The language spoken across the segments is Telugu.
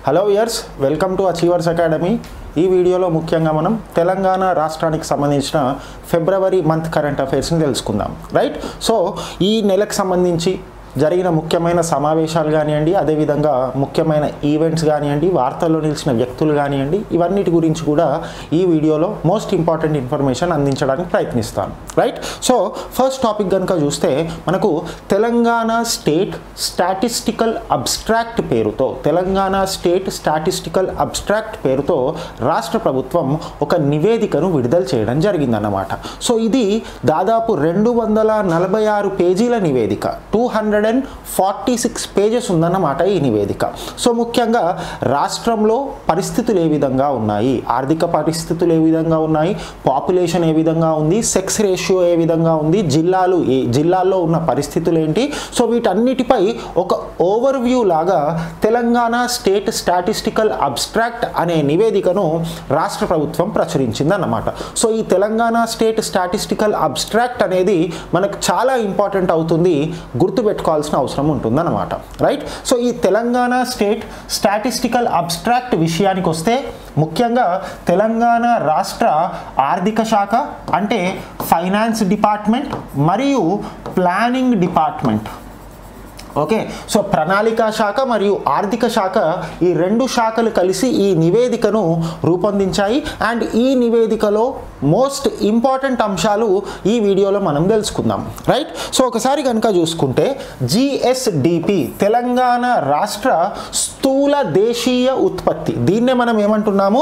hello years welcome to achievers academy ఈ వీడియోలో ముఖ్యంగా మనం తెలంగాణ రాష్ట్రానికి సంబంధించిన ఫిబ్రవరి మంత్ కరెంట్ అఫైర్స్ని తెలుసుకుందాం రైట్ సో ఈ నెలకు సంబంధించి జరిగిన ముఖ్యమైన సమావేశాలు కానివ్వండి అదేవిధంగా ముఖ్యమైన ఈవెంట్స్ కానివ్వండి వార్తల్లో నిలిచిన వ్యక్తులు కానివ్వండి ఇవన్నిటి గురించి కూడా ఈ వీడియోలో మోస్ట్ ఇంపార్టెంట్ ఇన్ఫర్మేషన్ అందించడానికి ప్రయత్నిస్తాను రైట్ సో ఫస్ట్ టాపిక్ కనుక చూస్తే మనకు తెలంగాణ స్టేట్ స్టాటిస్టికల్ అబ్స్ట్రాక్ట్ పేరుతో తెలంగాణ స్టేట్ స్టాటిస్టికల్ అబ్స్ట్రాక్ట్ పేరుతో రాష్ట్ర ప్రభుత్వం ఒక నివేదికను విడుదల చేయడం జరిగిందన్నమాట సో ఇది దాదాపు రెండు వందల నలభై ఆరు పేజీల నివేదిక two hundred and forty six pages ఉందన్నమాట ఈ నివేదిక సో ముఖ్యంగా రాష్ట్రంలో పరిస్థితులు ఏ విధంగా ఉన్నాయి ఆర్థిక పరిస్థితులు ఏ విధంగా ఉన్నాయి పాపులేషన్ ఏ విధంగా ఉంది సెక్స్ రేషియో ఏ విధంగా ఉంది జిల్లాలు ఏ జిల్లాల్లో ఉన్న పరిస్థితులు ఏంటి సో వీటన్నిటిపై ఒక ఓవర్ వ్యూ లాగా తెలంగాణ స్టేట్ స్టాటిస్టికల్ అబ్స్ట్రాక్ట్ అనే నివేదికను రాష్ట్ర ప్రభుత్వం ప్రచురించిందన్నమాట సో ఈ తెలంగాణ స్టేట్ స్టాటిస్టికల్ అబ్స్ట్రాక్ట్ అనేది మనకు చాలా ఇంపార్టెంట్ అవుతుంది గుర్తుపెట్టుకోవాల్సిన అవసరం ఉంటుందన్నమాట రైట్ సో ఈ తెలంగాణ స్టేట్ స్టాటిస్టికల్ అబ్స్ట్రాక్ట్ విషయానికి వస్తే ముఖ్యంగా తెలంగాణ రాష్ట్ర ఆర్థిక శాఖ అంటే ఫైనాన్స్ డిపార్ట్మెంట్ మరియు ప్లానింగ్ డిపార్ట్మెంట్ ఓకే సో ప్రణాళికా శాఖ మరియు ఆర్థిక శాఖ ఈ రెండు శాఖలు కలిసి ఈ నివేదికను రూపొందించాయి అండ్ ఈ నివేదికలో మోస్ట్ ఇంపార్టెంట్ అంశాలు ఈ వీడియోలో మనం తెలుసుకుందాం రైట్ సో ఒకసారి కనుక చూసుకుంటే జిఎస్డిపి తెలంగాణ రాష్ట్ర స్థూల దేశీయ ఉత్పత్తి దీన్నే మనం ఏమంటున్నాము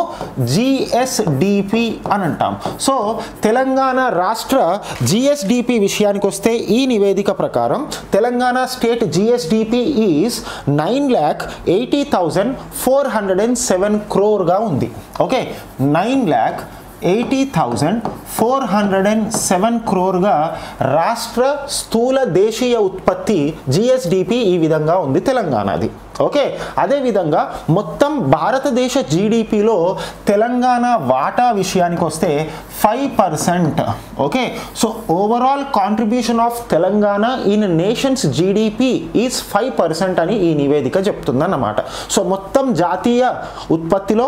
జిఎస్డిపి అని అంటాం సో తెలంగాణ రాష్ట్ర జిఎస్డిపి విషయానికి వస్తే ఈ నివేదిక ప్రకారం Telangana state GSDP is nine lakh eighty thousand four hundred and seven క్రోర్గా ఉంది okay nine lakh eighty thousand four hundred and seven క్రోర్గా రాష్ట్ర స్థూల దేశీయ ఉత్పత్తి జిఎస్డిపి ఈ విధంగా ఉంది తెలంగాణది ఓకే అదేవిధంగా మొత్తం భారతదేశ జీడిపిలో తెలంగాణ వాటా విషయానికి వస్తే five percent okay so overall contribution of Telangana in nation's GDP is five percent అని ఈ నివేదిక చెప్తుందన్నమాట సో మొత్తం జాతీయ ఉత్పత్తిలో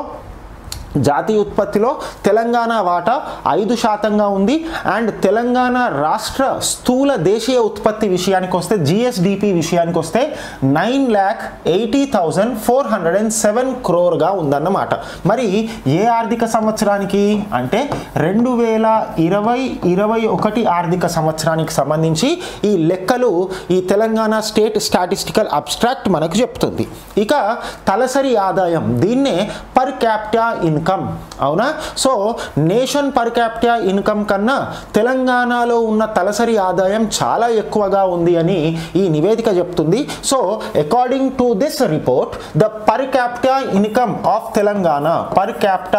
జాతీయ ఉత్పత్తిలో తెలంగాణ వాటా ఐదు శాతంగా ఉంది అండ్ తెలంగాణ రాష్ట్ర స్థూల దేశీయ ఉత్పత్తి విషయానికి వస్తే జిఎస్డిపి విషయానికి వస్తే nine lakh eighty thousand four hundred and seven క్రోర్గా ఉందన్నమాట మరి ఏ ఆర్థిక సంవత్సరానికి అంటే రెండు వేల ఇరవై ఇరవై ఒకటి ఆర్థిక సంవత్సరానికి సంబంధించి ఈ లెక్కలు ఈ తెలంగాణ స్టేట్ స్టాటిస్టికల్ అబ్స్ట్రాక్ట్ మనకు చెప్తుంది ఇక తలసరి ఆదాయం దీన్నే పర్ క్యాప్టా ఇన్కమ్ అవునా so nation per capita income కన్నా తెలంగాణలో ఉన్న తలసరి ఆదాయం చాలా ఎక్కువగా ఉంది అని ఈ నివేదిక చెప్తుంది so according to this report the per capita income of Telangana per capita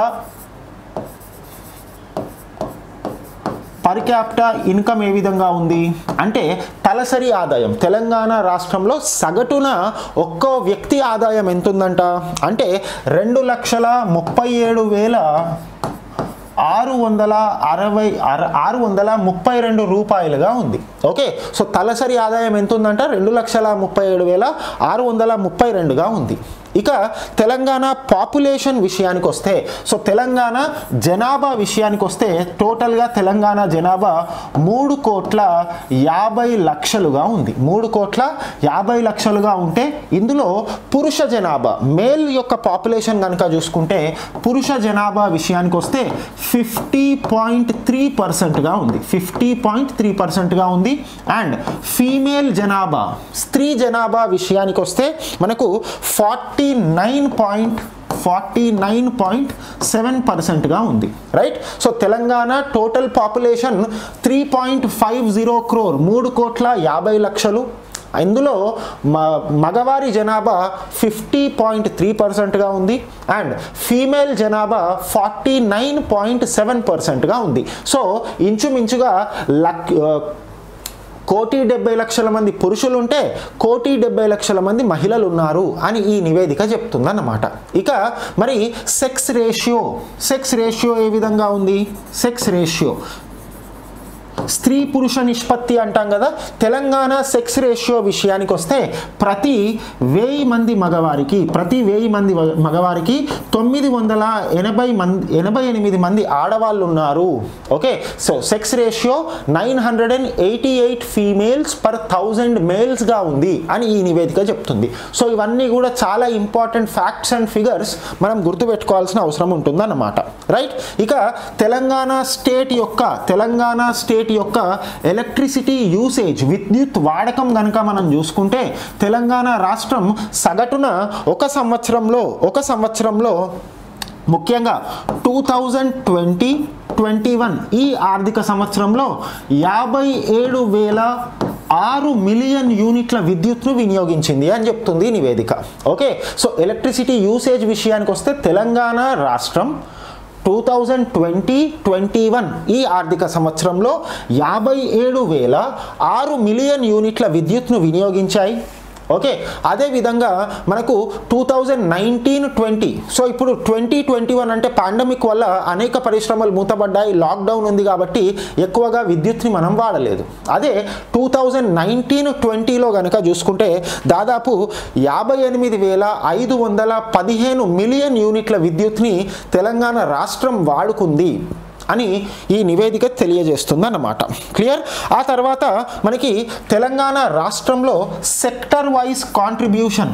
per capita income ఏ విధంగా ఉంది అంటే తలసరి ఆదాయం తెలంగాణ రాష్ట్రంలో సగటున ఒక్కో వ్యక్తి ఆదాయం ఎంత ఉందంట అంటే రెండు లక్షల ముప్పై ఏడు వేల ఆరు వందల అరవై అర ఆరు వందల ముప్పై రెండు రూపాయలుగా ఉంది ఓకే సో తలసరి ఆదాయం ఎంత ఉందంట రెండు లక్షల ముప్పై ఏడు వేల ఆరు వందల ముప్పై రెండుగా ఉంది ఇక తెలంగాణ పాపులేషన్ విషయానికి వస్తే సో తెలంగాణ జనాభా విషయానికి వస్తే టోటల్గా తెలంగాణ జనాభా మూడు కోట్ల యాభై లక్షలుగా ఉంది మూడు కోట్ల యాభై లక్షలుగా ఉంటే ఇందులో పురుష జనాభా మేల్ యొక్క పాపులేషన్ కనుక చూసుకుంటే పురుష జనాభా విషయానికి వస్తే ఫిఫ్టీ పాయింట్ త్రీ పర్సెంట్గా ఉంది ఫిఫ్టీ పాయింట్ త్రీ పర్సెంట్గా ఉంది అండ్ ఫీమేల్ జనాభా స్త్రీ జనాభా విషయానికి వస్తే మనకు forty nine point forty nine point seven పర్సెంట్గా ఉంది right so Telangana total population three point five zero crore మూడు కోట్ల యాభై లక్షలు ఇందులో మ మగవారి జనాభా ఫిఫ్టీ పాయింట్ త్రీ పర్సెంట్గా ఉంది అండ్ ఫీమేల్ జనాభా ఫార్టీ నైన్ పాయింట్ సెవెన్ పర్సెంట్గా ఉంది సో ఇంచుమించుగా లక్ కోటి డెబ్బై లక్షల మంది పురుషులు ఉంటే కోటి డెబ్బై లక్షల మంది మహిళలు ఉన్నారు అని ఈ నివేదిక చెప్తుందన్నమాట ఇక మరి సెక్స్ రేషియో సెక్స్ రేషియో ఏ విధంగా ఉంది సెక్స్ రేషియో స్త్రీ పురుష నిష్పత్తి అంటాం కదా తెలంగాణ సెక్స్ రేషియో విషయానికి వస్తే ప్రతి వెయ్యి మంది మగవారికి ప్రతి వెయ్యి మంది వ- మగవారికి తొమ్మిది వందల ఎనభై మంది ఎనభై ఎనిమిది మంది ఆడవాళ్ళు ఉన్నారు okay so sex ratio nine hundred and eighty eight females per thousand మేల్స్గా ఉంది అని ఈ నివేదిక చెప్తుంది సో ఇవన్నీ కూడా చాలా ఇంపార్టెంట్ ఫ్యాక్ట్స్ అండ్ ఫిగర్స్ మనం గుర్తుపెట్టుకోవాల్సిన అవసరం ఉంటుందన్నమాట రైట్ ఇక తెలంగాణ స్టేట్ యొక్క తెలంగాణ స్టేట్ యొక్క ఎలక్ట్రిసిటీ యూసేజ్ విద్యుత్ వాడకం కనుక మనం చూసుకుంటే తెలంగాణ రాష్ట్రం సగటున ఒక సంవత్సరంలో ఒక సంవత్సరంలో ముఖ్యంగా two thousand twenty twenty one ఈ ఆర్థిక సంవత్సరంలో యాభై ఏడు వేల ఆరు మిలియన్ యూనిట్ల విద్యుత్ను వినియోగించింది అని చెప్తుంది ఈ నివేదిక ఓకే సో ఎలక్ట్రిసిటీ యూసేజ్ విషయానికి వస్తే తెలంగాణ రాష్ట్రం two thousand twenty twenty one ఈ ఆర్థిక సంవత్సరంలో యాభై ఏడు వేల ఆరు మిలియన్ యూనిట్ల విద్యుత్ను వినియోగించాయి ఓకే అదేవిధంగా మనకు two thousand nineteen twenty so ఇప్పుడు ట్వంటీ ట్వంటీ వన్ అంటే పాండమిక్ వల్ల అనేక పరిశ్రమలు మూతపడ్డాయి లాక్డౌన్ ఉంది కాబట్టి ఎక్కువగా విద్యుత్ని మనం వాడలేదు అదే టూ థౌజండ్ నైన్టీన్ ట్వంటీలో కనుక చూసుకుంటే దాదాపు యాభై ఎనిమిది వేల ఐదు వందల పదిహేను మిలియన్ యూనిట్ల విద్యుత్ని తెలంగాణ రాష్ట్రం వాడుకుంది అని ఈ నివేదిక తెలియజేస్తుంది అన్నమాట క్లియర్ ఆ తర్వాత మనకి తెలంగాణ రాష్ట్రంలో sector wise contribution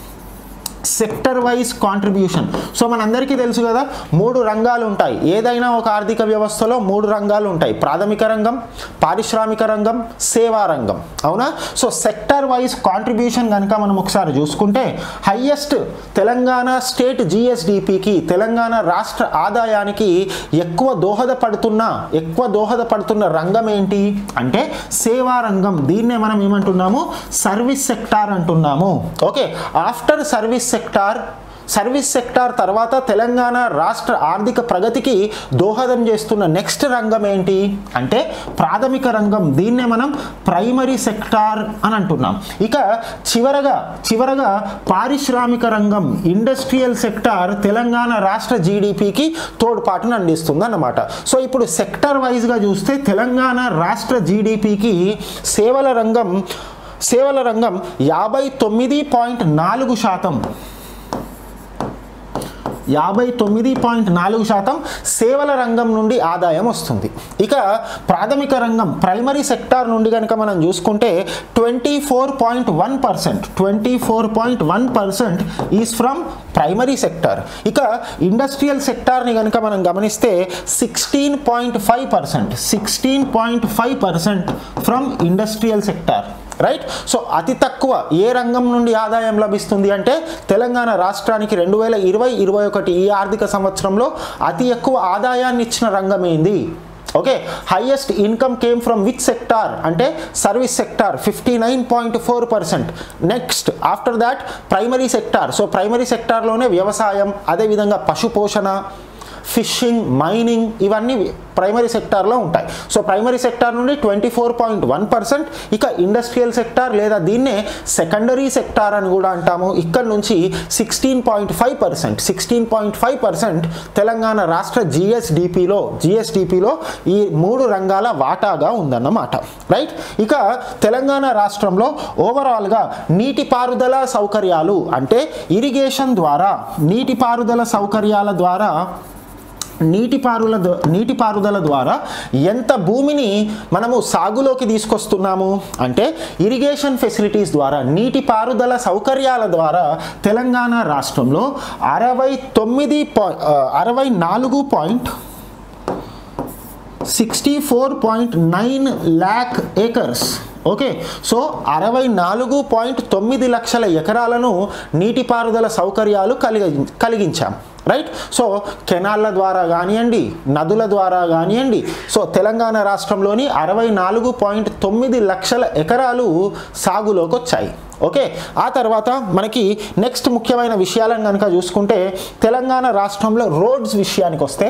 sector wise contribution so మనందరికీ తెలుసు కదా మూడు రంగాలు ఉంటాయి ఏదైనా ఒక ఆర్థిక వ్యవస్థలో మూడు రంగాలు ఉంటాయి ప్రాథమిక రంగం పారిశ్రామిక రంగం సేవా రంగం అవునా సో సెక్టర్ వైజ్ కాంట్రిబ్యూషన్ కనుక మనం ఒకసారి చూసుకుంటే హయ్యెస్ట్ తెలంగాణ స్టేట్ జిఎస్డిపికి తెలంగాణ రాష్ట్ర ఆదాయానికి ఎక్కువ దోహదపడుతున్న ఎక్కువ దోహదపడుతున్న రంగం ఏంటి అంటే సేవా రంగం దీన్నే మనం ఏమంటున్నాము సర్వీస్ సెక్టార్ అంటున్నాము okay after service sector service sector తర్వాత తెలంగాణ రాష్ట్ర ఆర్థిక ప్రగతికి దోహదం చేస్తున్న నెక్స్ట్ రంగం ఏంటి అంటే ప్రాథమిక రంగం దీన్నే మనం ప్రైమరీ సెక్టార్ అని అంటున్నాం ఇక చివరగా చివరగా పారిశ్రామిక రంగం ఇండస్ట్రియల్ సెక్టార్ తెలంగాణ రాష్ట్ర జీడిపికి తోడ్పాటును అందిస్తుంది అన్నమాట సో ఇప్పుడు సెక్టర్ వైజ్గా చూస్తే తెలంగాణ రాష్ట్ర జీడిపికి సేవల రంగం సేవల రంగం యాభై తొమ్మిది పాయింట్ నాలుగు శాతం యాభై తొమ్మిది పాయింట్ నాలుగు శాతం సేవల రంగం నుండి ఆదాయం వస్తుంది ఇక ప్రాథమిక రంగం ప్రైమరీ సెక్టార్ నుండి కనుక మనం చూసుకుంటే twenty four point one percent twenty four point one percent is from primary sector ఇక ఇండస్ట్రియల్ సెక్టార్ని కనుక మనం గమనిస్తే sixteen point five percent sixteen point five percent from industrial sector right so అతి తక్కువ ఏ రంగం నుండి ఆదాయం లభిస్తుంది అంటే తెలంగాణ రాష్ట్రానికి రెండు వేల ఇరవై ఇరవై ఒకటి ఈ ఆర్థిక సంవత్సరంలో అతి ఎక్కువ ఆదాయాన్ని ఇచ్చిన రంగం ఏంది okay highest income came from which sector అంటే service sector fifty nine point four percent next after that primary sector so primary సెక్టార్లోనే వ్యవసాయం అదేవిధంగా పశుపోషణ ఫిషింగ్ మైనింగ్ ఇవన్నీ ప్రైమరీ సెక్టార్లో ఉంటాయి సో ప్రైమరీ సెక్టార్ నుండి twenty four point one percent ఇక ఇండస్ట్రియల్ సెక్టార్ లేదా దీన్నే సెకండరీ సెక్టార్ అని కూడా అంటాము ఇక్కడ నుంచి sixteen point five percent sixteen point five percent Telangana రాష్ట్ర జిఎస్డిపిలో జిఎస్డిపిలో ఈ మూడు రంగాల వాటాగా ఉందన్నమాట రైట్ ఇక తెలంగాణ రాష్ట్రంలో ఓవరాల్గా నీటిపారుదల సౌకర్యాలు అంటే ఇరిగేషన్ ద్వారా నీటిపారుదల సౌకర్యాల ద్వారా నీటిపారుల ద- నీటిపారుదల ద్వారా ఎంత భూమిని మనము సాగులోకి తీసుకొస్తున్నాము అంటే ఇరిగేషన్ ఫెసిలిటీస్ ద్వారా నీటిపారుదల సౌకర్యాల ద్వారా తెలంగాణ రాష్ట్రంలో అరవై తొమ్మిది పాయి అరవై నాలుగు point sixty four point nine lakh acres okay so అరవై నాలుగు పాయింట్ తొమ్మిది లక్షల ఎకరాలను నీటిపారుదల సౌకర్యాలు కలిగి కలిగించాం రైట్ సో కెనాళ్ళ ద్వారా కానివ్వండి నదుల ద్వారా కానివ్వండి సో తెలంగాణ రాష్ట్రంలోని అరవై నాలుగు పాయింట్ తొమ్మిది లక్షల ఎకరాలు సాగులోకి వచ్చాయి ఓకే ఆ తర్వాత మనకి నెక్స్ట్ ముఖ్యమైన విషయాలను కనుక చూసుకుంటే తెలంగాణ రాష్ట్రంలో రోడ్స్ విషయానికి వస్తే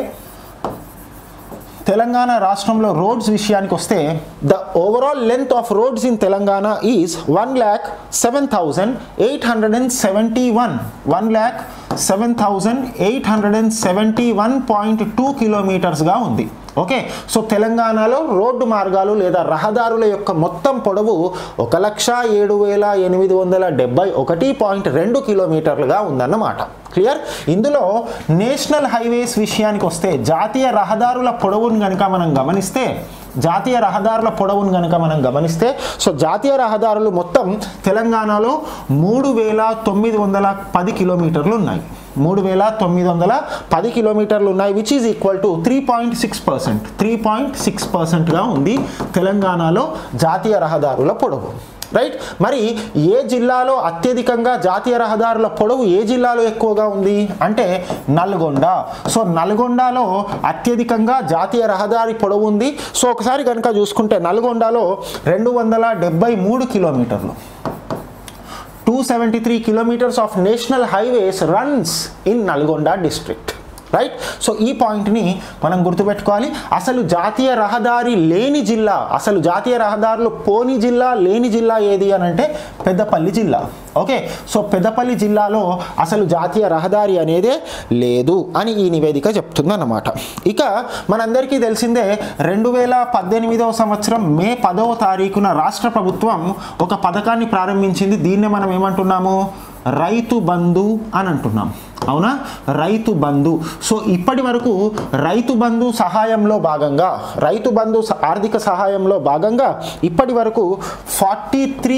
తెలంగాణ రాష్ట్రంలో రోడ్స్ విషయానికి వస్తే the overall length of roads in Telangana is one lakh seven thousand eight hundred and seventy one one lakh seven thousand eight hundred and seventy one point two కిలోమీటర్స్గా ఉంది ఓకే సో తెలంగాణలో రోడ్డు మార్గాలు లేదా రహదారుల యొక్క మొత్తం పొడవు ఒక లక్ష ఏడు వేల ఎనిమిది వందల డెబ్బై ఒకటి పాయింట్ రెండు కిలోమీటర్లుగా ఉందన్నమాట క్లియర్ ఇందులో నేషనల్ హైవేస్ విషయానికి వస్తే జాతీయ రహదారుల పొడవును కనుక మనం గమనిస్తే జాతీయ రహదారుల పొడవును కనుక మనం గమనిస్తే సో జాతీయ రహదారులు మొత్తం తెలంగాణలో మూడు వేల తొమ్మిది వందల పది కిలోమీటర్లు ఉన్నాయి మూడు వేల తొమ్మిది వందల పది కిలోమీటర్లు ఉన్నాయి which is equal to three point six percent three point six పర్సెంట్గా ఉంది తెలంగాణలో జాతీయ రహదారుల పొడవు రైట్ మరి ఏ జిల్లాలో అత్యధికంగా జాతీయ రహదారుల పొడవు ఏ జిల్లాలో ఎక్కువగా ఉంది అంటే నల్గొండ సో నల్గొండలో అత్యధికంగా జాతీయ రహదారి పొడవు ఉంది సో ఒకసారి కనుక చూసుకుంటే నల్గొండలో రెండు వందల డెబ్బై మూడు కిలోమీటర్లు two seventy three kilometres of national highways runs in Nalgonda district right so ఈ పాయింట్ని మనం గుర్తుపెట్టుకోవాలి అసలు జాతీయ రహదారి లేని జిల్లా అసలు జాతీయ రహదారులు పోని జిల్లా లేని జిల్లా ఏది అని అంటే పెద్దపల్లి జిల్లా ఓకే సో పెద్దపల్లి జిల్లాలో అసలు జాతీయ రహదారి అనేదే లేదు అని ఈ నివేదిక చెప్తుందన్నమాట ఇక మనందరికీ తెలిసిందే రెండు వేల పద్దెనిమిదవ సంవత్సరం మే పదవ తారీఖున రాష్ట్ర ప్రభుత్వం ఒక పథకాన్ని ప్రారంభించింది దీన్నే మనం ఏమంటున్నాము రైతు బంధు అని అంటున్నాం అవునా రైతు బంధు సో ఇప్పటి వరకు రైతు బంధు సహాయంలో భాగంగా రైతు బంధు స- ఆర్థిక సహాయంలో భాగంగా ఇప్పటి వరకు ఫార్టీ త్రీ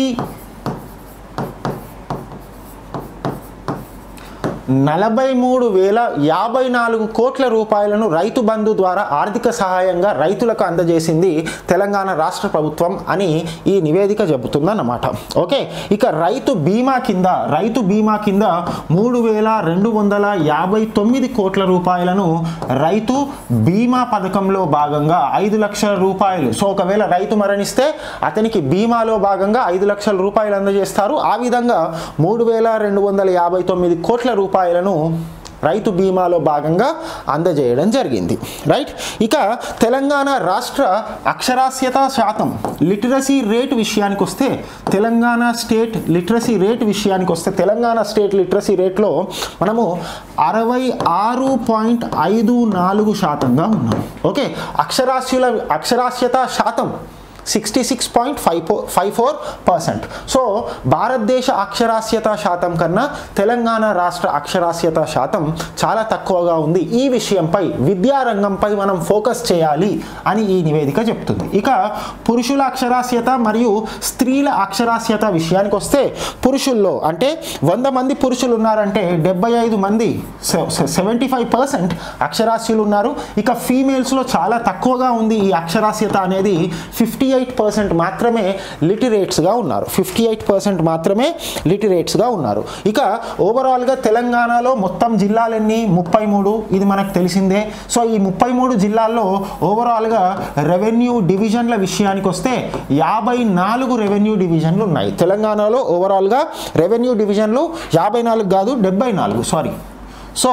నలభై మూడు వేల యాభై నాలుగు కోట్ల రూపాయలను రైతు బంధు ద్వారా ఆర్థిక సహాయంగా రైతులకు అందజేసింది తెలంగాణ రాష్ట్ర ప్రభుత్వం అని ఈ నివేదిక చెబుతుందన్నమాట ఓకే ఇక రైతు బీమా కింద రైతు బీమా కింద మూడు వేల రెండు వందల యాభై తొమ్మిది కోట్ల రూపాయలను రైతు బీమా పథకంలో భాగంగా ఐదు లక్షల రూపాయలు సో ఒకవేళ రైతు మరణిస్తే అతనికి బీమాలో భాగంగా ఐదు లక్షల రూపాయలు అందజేస్తారు ఆ విధంగా మూడు వేల రెండు వందల యాభై తొమ్మిది కోట్ల రూపాయలను రైతు బీమాలో భాగంగా అందజేయడం జరిగింది రైట్ ఇక తెలంగాణ రాష్ట్ర అక్షరాస్యత శాతం లిటరసీ రేట్ విషయానికి వస్తే తెలంగాణ స్టేట్ లిటరసీ రేట్ విషయానికి వస్తే తెలంగాణ స్టేట్ లిటరసీ రేట్లో మనము అరవై ఆరు పాయింట్ ఐదు నాలుగు శాతంగా ఉన్నాం ఓకే అక్షరాస్యుల అక్షరాస్యత శాతం sixty six point five four five four percent so భారతదేశ అక్షరాస్యత శాతం కన్నా తెలంగాణ రాష్ట్ర అక్షరాస్యత శాతం చాలా తక్కువగా ఉంది ఈ విషయంపై విద్యారంగంపై మనం ఫోకస్ చేయాలి అని ఈ నివేదిక చెప్తుంది ఇక పురుషుల అక్షరాస్యత మరియు స్త్రీల అక్షరాస్యత విషయానికి వస్తే పురుషుల్లో అంటే వంద మంది పురుషులు ఉన్నారంటే డెబ్బై ఐదు మంది సెవెంటీ ఫైవ్ పర్సెంట్ అక్షరాస్యులు ఉన్నారు ఇక ఫీమేల్స్లో చాలా తక్కువగా ఉంది ఈ అక్షరాస్యత అనేది ఫిఫ్టీ ఎయిట్ పర్సెంట్ మాత్రమే లిటరేట్స్గా ఉన్నారు ఫిఫ్టీ ఎయిట్ పర్సెంట్ మాత్రమే లిటరేట్స్గా ఉన్నారు ఇక ఓవరాల్గా తెలంగాణలో మొత్తం జిల్లాలన్నీ ముప్పై మూడు ఇది మనకు తెలిసిందే సో ఈ ముప్పై మూడు జిల్లాల్లో ఓవరాల్గా రెవెన్యూ డివిజన్ల విషయానికి వస్తే యాభై నాలుగు రెవెన్యూ డివిజన్లు ఉన్నాయి తెలంగాణలో ఓవరాల్గా రెవెన్యూ డివిజన్లు యాభై నాలుగు కాదు డెబ్బై నాలుగు sorry so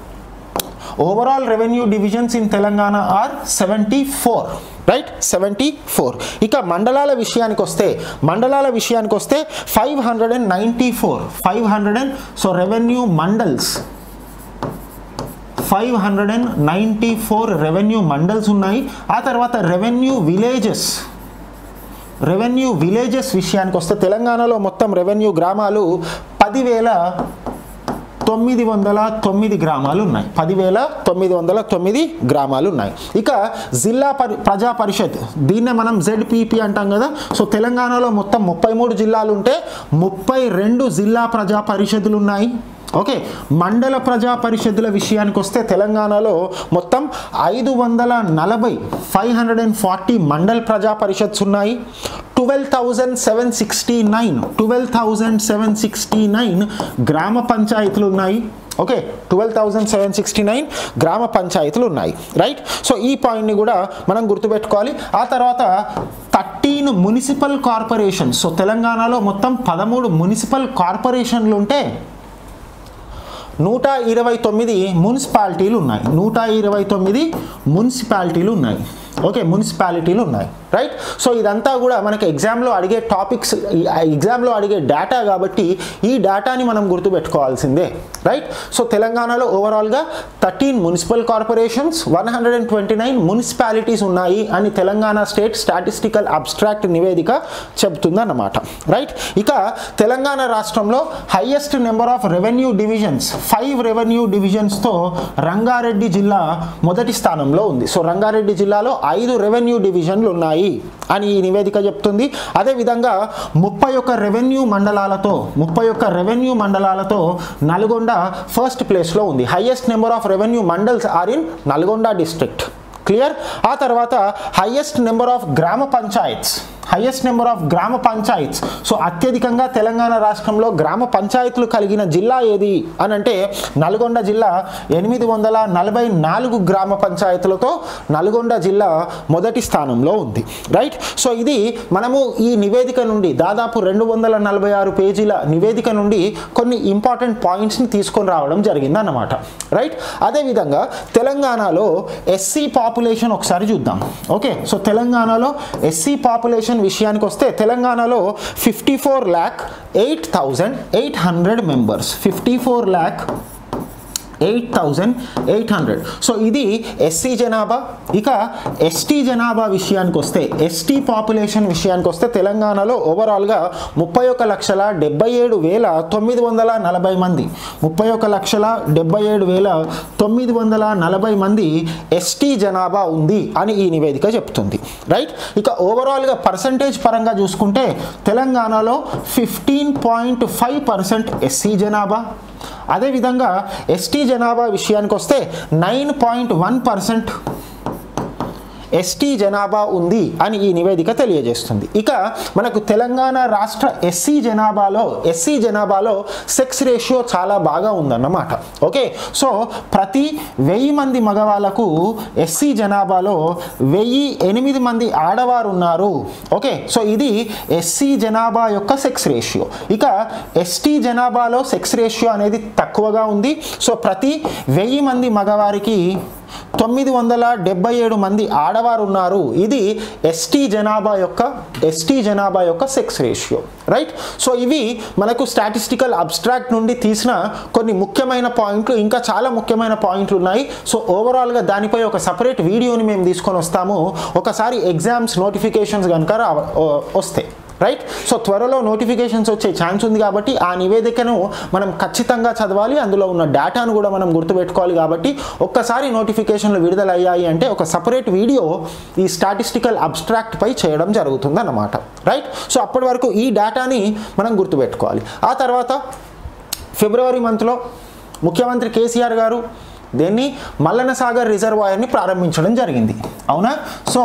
overall revenue divisions in Telangana are seventy four right seventy four ఇక మండలాల విషయానికి వస్తే మండలాల విషయానికి వస్తే five hundred and ninety four five hundred and so revenue mandals five hundred and ninety four revenue mandals ఉన్నాయి ఆ తర్వాత రెవెన్యూ విలేజెస్ రెవెన్యూ విలేజెస్ విషయానికి వస్తే తెలంగాణలో మొత్తం రెవెన్యూ గ్రామాలు పదివేల తొమ్మిది వందల తొమ్మిది గ్రామాలు ఉన్నాయి పదివేల తొమ్మిది వందల తొమ్మిది గ్రామాలు ఉన్నాయి ఇక జిల్లా పరి ప్రజా పరిషత్ దీన్నే మనం జెడ్పీపీ అంటాం కదా సో తెలంగాణలో మొత్తం ముప్పై మూడు జిల్లాలు ఉంటే ముప్పై రెండు జిల్లా ప్రజా పరిషత్తులు ఉన్నాయి ఓకే మండల ప్రజా పరిషత్తుల విషయానికి వస్తే తెలంగాణలో మొత్తం ఐదు వందల నలభై five hundred and forty mandal praja parishads ఉన్నాయి twelve thousand seven sixty nine twelve thousand seven sixty nine గ్రామ పంచాయతీలు ఉన్నాయి okay twelve thousand seven sixty nine గ్రామ పంచాయతీలు ఉన్నాయి రైట్ సో ఈ పాయింట్ని కూడా మనం గుర్తుపెట్టుకోవాలి ఆ తర్వాత థర్టీన్ మున్సిపల్ కార్పొరేషన్స్ సో తెలంగాణలో మొత్తం పదమూడు మున్సిపల్ కార్పొరేషన్లు ఉంటే నూట ఇరవై తొమ్మిది మున్సిపాలిటీలు ఉన్నాయి నూట ఇరవై తొమ్మిది మున్సిపాలిటీలు ఉన్నాయి ఓకే మున్సిపాలిటీలు ఉన్నాయి రైట్ సో ఇదంతా కూడా మనకి ఎగ్జామ్లో అడిగే టాపిక్స్ ఎగ్జామ్లో అడిగే డేటా కాబట్టి ఈ డేటాని మనం గుర్తుపెట్టుకోవాల్సిందే రైట్ సో తెలంగాణలో ఓవరాల్గా thirteen municipal corporations one hundred and twenty nine municipalities ఉన్నాయి అని తెలంగాణ స్టేట్ స్టాటిస్టికల్ అబ్స్ట్రాక్ట్ నివేదిక చెబుతుందన్నమాట రైట్ ఇక తెలంగాణ రాష్ట్రంలో highest number of revenue divisions five revenue డివిజన్స్తో రంగారెడ్డి జిల్లా మొదటి స్థానంలో ఉంది సో రంగారెడ్డి జిల్లాలో ఐదు రెవెన్యూ డివిజన్లు ఉన్నాయి అని ఈ నివేదిక చెప్తుంది అదేవిధంగా ముప్పై ఒక్క రెవెన్యూ మండలాలతో ముప్పై ఒక్క రెవెన్యూ మండలాలతో నల్గొండ ఫస్ట్ ప్లేస్లో ఉంది highest number of revenue mandals are in Nalgonda district clear ఆ తర్వాత హైయెస్ట్ నెంబర్ ఆఫ్ గ్రామ పంచాయత్స్ హైయెస్ట్ నెంబర్ ఆఫ్ గ్రామ పంచాయత్స్ సో అత్యధికంగా తెలంగాణ రాష్ట్రంలో గ్రామ పంచాయతీలు కలిగిన జిల్లా ఏది అని అంటే నల్గొండ జిల్లా ఎనిమిది వందల నలభై నాలుగు గ్రామ పంచాయతీలతో నల్గొండ జిల్లా మొదటి స్థానంలో ఉంది రైట్ సో ఇది మనము ఈ నివేదిక నుండి దాదాపు రెండు వందల నలభై ఆరు పేజీల నివేదిక నుండి కొన్ని ఇంపార్టెంట్ పాయింట్స్ని తీసుకొని రావడం జరిగింది అన్నమాట రైట్ అదేవిధంగా తెలంగాణలో ఎస్సీ పాపులేషన్ ఒకసారి చూద్దాం ఓకే సో తెలంగాణలో ఎస్సీ పాపులేషన్ విషయానికి వస్తే తెలంగాణలో fifty four lakh eight thousand eight hundred members fifty four lakh eight thousand eight hundred so ఇది ఎస్సీ జనాభా ఇక ఎస్టీ జనాభా విషయానికి వస్తే ఎస్టీ పాపులేషన్ విషయానికి వస్తే తెలంగాణలో ఓవరాల్గా ముప్పై ఒక లక్షల డెబ్బై ఏడు వేల తొమ్మిది వందల నలభై మంది ముప్పై ఒక లక్షల డెబ్బై ఏడు వేల తొమ్మిది వందల నలభై మంది ఎస్టీ జనాభా ఉంది అని ఈ నివేదిక చెప్తుంది రైట్ ఇక ఓవరాల్గా పర్సంటేజ్ పరంగా చూసుకుంటే తెలంగాణలో fifteen point five percent SC జనాభా అదేవిధంగా ఎస్టీ జనాభా విషయానికి వస్తే nine point one percent ST జనాభా ఉంది అని ఈ నివేదిక తెలియజేస్తుంది ఇక మనకు తెలంగాణ రాష్ట్ర ఎస్సీ జనాభాలో ఎస్సీ జనాభాలో సెక్స్ రేషియో చాలా బాగా ఉందన్నమాట ఓకే సో ప్రతి వెయ్యి మంది మగవాళ్ళకు ఎస్సీ జనాభాలో వెయ్యి ఎనిమిది మంది ఆడవారు ఉన్నారు ఓకే సో ఇది ఎస్సీ జనాభా యొక్క సెక్స్ రేషియో ఇక ఎస్టీ జనాభాలో సెక్స్ రేషియో అనేది తక్కువగా ఉంది సో ప్రతి వెయ్యి మంది మగవారికి తొమ్మిది వందల డెబ్బై ఏడు మంది ఆడవారు ఉన్నారు ఇది ఎస్టీ జనాభా యొక్క ఎస్టీ జనాభా యొక్క సెక్స్ రేషియో రైట్ సో ఇవి మనకు స్టాటిస్టికల్ అబ్స్ట్రాక్ట్ నుండి తీసిన కొన్ని ముఖ్యమైన పాయింట్లు ఇంకా చాలా ముఖ్యమైన పాయింట్లు ఉన్నాయి సో ఓవరాల్గా దానిపై ఒక సపరేట్ వీడియోని మేము తీసుకొని వస్తాము ఒకసారి ఎగ్జామ్స్ నోటిఫికేషన్స్ కనుక రా వస్తాయి రైట్ సో త్వరలో నోటిఫికేషన్స్ వచ్చే ఛాన్స్ ఉంది కాబట్టి ఆ నివేదికను మనం ఖచ్చితంగా చదవాలి అందులో ఉన్న డేటాను కూడా మనం గుర్తుపెట్టుకోవాలి కాబట్టి ఒక్కసారి నోటిఫికేషన్లు విడుదల అయ్యాయి అంటే ఒక సపరేట్ వీడియో ఈ స్టాటిస్టికల్ అబ్స్ట్రాక్ట్ పై చేయడం జరుగుతుంది అన్నమాట రైట్ సో అప్పటి వరకు ఈ డేటాని మనం గుర్తుపెట్టుకోవాలి ఆ తర్వాత ఫిబ్రవరి మంత్లో ముఖ్యమంత్రి కేసీఆర్ గారు దీన్ని మల్లన్న సాగర్ రిజర్వాయర్ని ప్రారంభించడం జరిగింది అవునా సో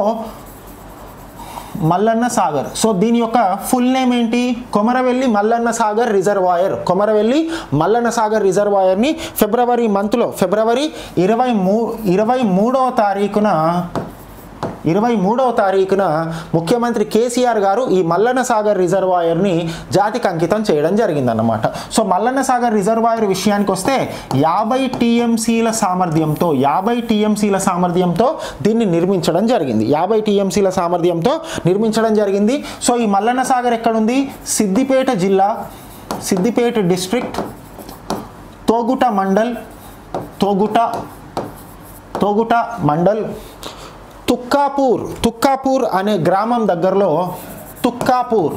మల్లన్న సాగర్ సో దీని యొక్క ఫుల్ నేమ్ ఏంటి కొమరవెల్లి మల్లన్న సాగర్ రిజర్వాయర్ కొమరవెల్లి మల్లన్న సాగర్ రిజర్వాయర్ని ఫిబ్రవరి మంత్లో ఫిబ్రవరి ఇరవై మూ ఇరవై మూడవ తారీఖున ఇరవై మూడవ తారీఖున ముఖ్యమంత్రి కేసీఆర్ గారు ఈ మల్లన్న సాగర్ రిజర్వాయర్ని జాతికి అంకితం చేయడం జరిగిందన్నమాట సో మల్లన్న సాగర్ రిజర్వాయర్ విషయానికి వస్తే యాభై టీఎంసీల సామర్థ్యంతో యాభై టీఎంసీల సామర్థ్యంతో దీన్ని నిర్మించడం జరిగింది యాభై టీఎంసీల సామర్థ్యంతో నిర్మించడం జరిగింది సో ఈ మల్లన్న సాగర్ ఎక్కడుంది సిద్దిపేట జిల్లా సిద్దిపేట డిస్ట్రిక్ట్ తోగుట మండల్ తోగుట తోగుట మండల్ తుక్కాపూర్ తుక్కాపూర్ అనే గ్రామం దగ్గరలో తుక్కాపూర్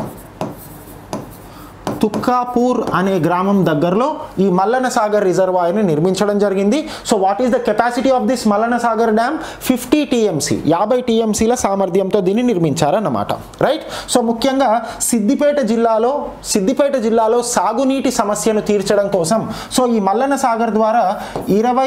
తుక్కాపూర్ అనే గ్రామం దగ్గరలో ఈ మల్లన్న సాగర్ రిజర్వాయర్ని నిర్మించడం జరిగింది so what is the capacity of this Mallanna Sagar dam fifty TMC యాభై టీఎంసీల సామర్థ్యంతో దీన్ని నిర్మించారన్నమాట రైట్ సో ముఖ్యంగా సిద్దిపేట జిల్లాలో సిద్దిపేట జిల్లాలో సాగునీటి సమస్యను తీర్చడం కోసం సో ఈ మల్లన్న సాగర్ ద్వారా ఇరవై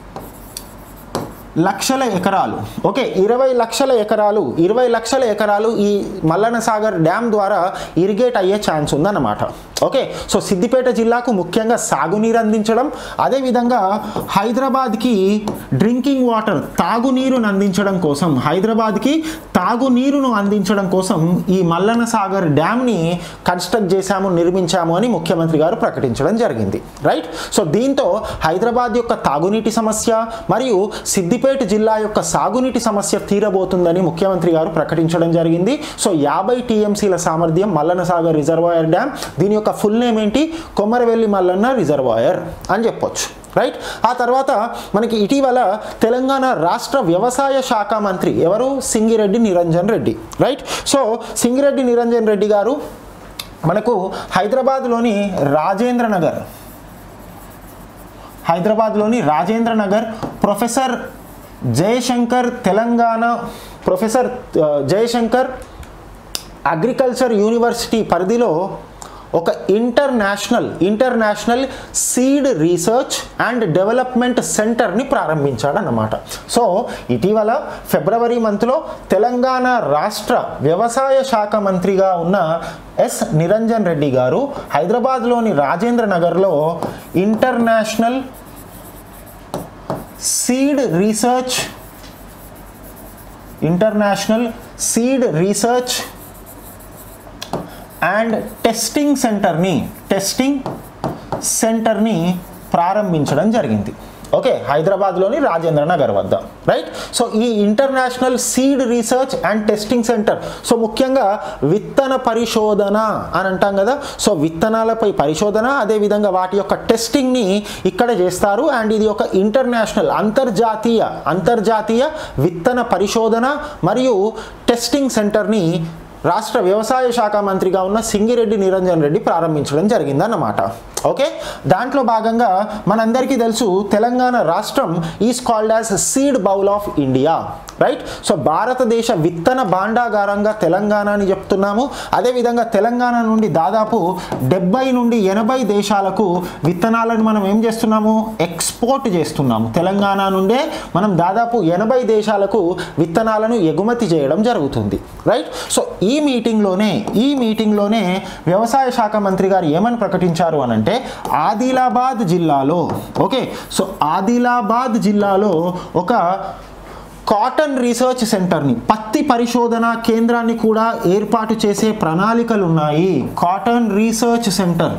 లక్షల ఎకరాలు ఓకే ఇరవై లక్షల ఎకరాలు ఇరవై లక్షల ఎకరాలు ఈ మల్లన్న సాగర్ డ్యామ్ ద్వారా ఇరిగేట్ అయ్యే ఛాన్స్ ఉందన్నమాట ఓకే సో సిద్దిపేట జిల్లాకు ముఖ్యంగా సాగునీరు అందించడం అదేవిధంగా హైదరాబాద్కి డ్రింకింగ్ వాటర్ తాగునీరును అందించడం కోసం హైదరాబాద్కి తాగునీరును అందించడం కోసం ఈ మల్లన్న సాగర్ డ్యామ్ని కన్స్ట్రక్ట్ చేశాము నిర్మించాము అని ముఖ్యమంత్రి గారు ప్రకటించడం జరిగింది రైట్ సో దీంతో హైదరాబాద్ యొక్క తాగునీటి సమస్య మరియు సిద్దిపేట సిద్దిపేట జిల్లా యొక్క సాగునీటి సమస్య తీరబోతుందని ముఖ్యమంత్రి గారు ప్రకటించడం జరిగింది సో యాభై టీఎంసీల సామర్థ్యం మల్లన్న సాగర్ రిజర్వాయర్ డ్యామ్ దీని యొక్క ఫుల్ నేమ్ ఏంటి కొమ్మరవెల్లి మల్లన్న రిజర్వాయర్ అని చెప్పొచ్చు రైట్ ఆ తర్వాత మనకి ఇటీవల తెలంగాణ రాష్ట్ర వ్యవసాయ శాఖ మంత్రి ఎవరు సింగిరెడ్డి నిరంజన్ రెడ్డి రైట్ సో సింగిరెడ్డి నిరంజన్ రెడ్డి గారు మనకు హైదరాబాద్లోని రాజేంద్ర నగర్ హైదరాబాద్లోని Rajendra Nagar professor Jayashankar Telangana professor uh, Jayashankar agriculture university పరిధిలో ఒక international international seed research and development సెంటర్ని ప్రారంభించాడన్నమాట సో ఇటీవల ఫిబ్రవరి మంత్లో తెలంగాణ రాష్ట్ర వ్యవసాయ శాఖ మంత్రిగా ఉన్న ఎస్ నిరంజన్ రెడ్డి గారు హైదరాబాద్లోని రాజేంద్ర నగర్లో international seed research international seed research and testing సెంటర్ని టెస్టింగ్ సెంటర్ని ప్రారంభించడం జరిగింది ఓకే హైదరాబాద్లోని రాజేంద్ర నగర్ వద్ద రైట్ సో ఈ international seed research and testing centre so ముఖ్యంగా విత్తన పరిశోధన అని అంటాం కదా సో విత్తనాలపై పరిశోధన అదేవిధంగా వాటి యొక్క టెస్టింగ్ని ఇక్కడ చేస్తారు అండ్ ఇది ఒక ఇంటర్నేషనల్ అంతర్జాతీయ అంతర్జాతీయ విత్తన పరిశోధన మరియు టెస్టింగ్ సెంటర్ని రాష్ట్ర వ్యవసాయ శాఖ మంత్రిగా ఉన్న సింగిరెడ్డి నిరంజన్ రెడ్డి ప్రారంభించడం జరిగిందన్నమాట ఓకే దాంట్లో భాగంగా మనందరికీ తెలుసు తెలంగాణ రాష్ట్రం is called as seed bowl of India right so భారతదేశ విత్తన భాండాగారంగా తెలంగాణ అని చెప్తున్నాము అదేవిధంగా తెలంగాణ నుండి దాదాపు డెబ్బై నుండి ఎనభై దేశాలకు విత్తనాలను మనం ఏం చేస్తున్నాము ఎక్స్పోర్ట్ చేస్తున్నాము తెలంగాణ నుండే మనం దాదాపు ఎనభై దేశాలకు విత్తనాలను ఎగుమతి చేయడం జరుగుతుంది రైట్ సో ఈ మీటింగ్లోనే ఈ మీటింగ్లోనే వ్యవసాయ శాఖ మంత్రి గారు ఏమని ప్రకటించారు అని అంటే ఆదిలాబాద్ జిల్లాలో ఓకే సో ఆదిలాబాద్ జిల్లాలో ఒక కాటన్ రీసెర్చ్ సెంటర్ని పత్తి పరిశోధన కేంద్రాన్ని కూడా ఏర్పాటు చేసే ప్రణాళికలు ఉన్నాయి cotton research centre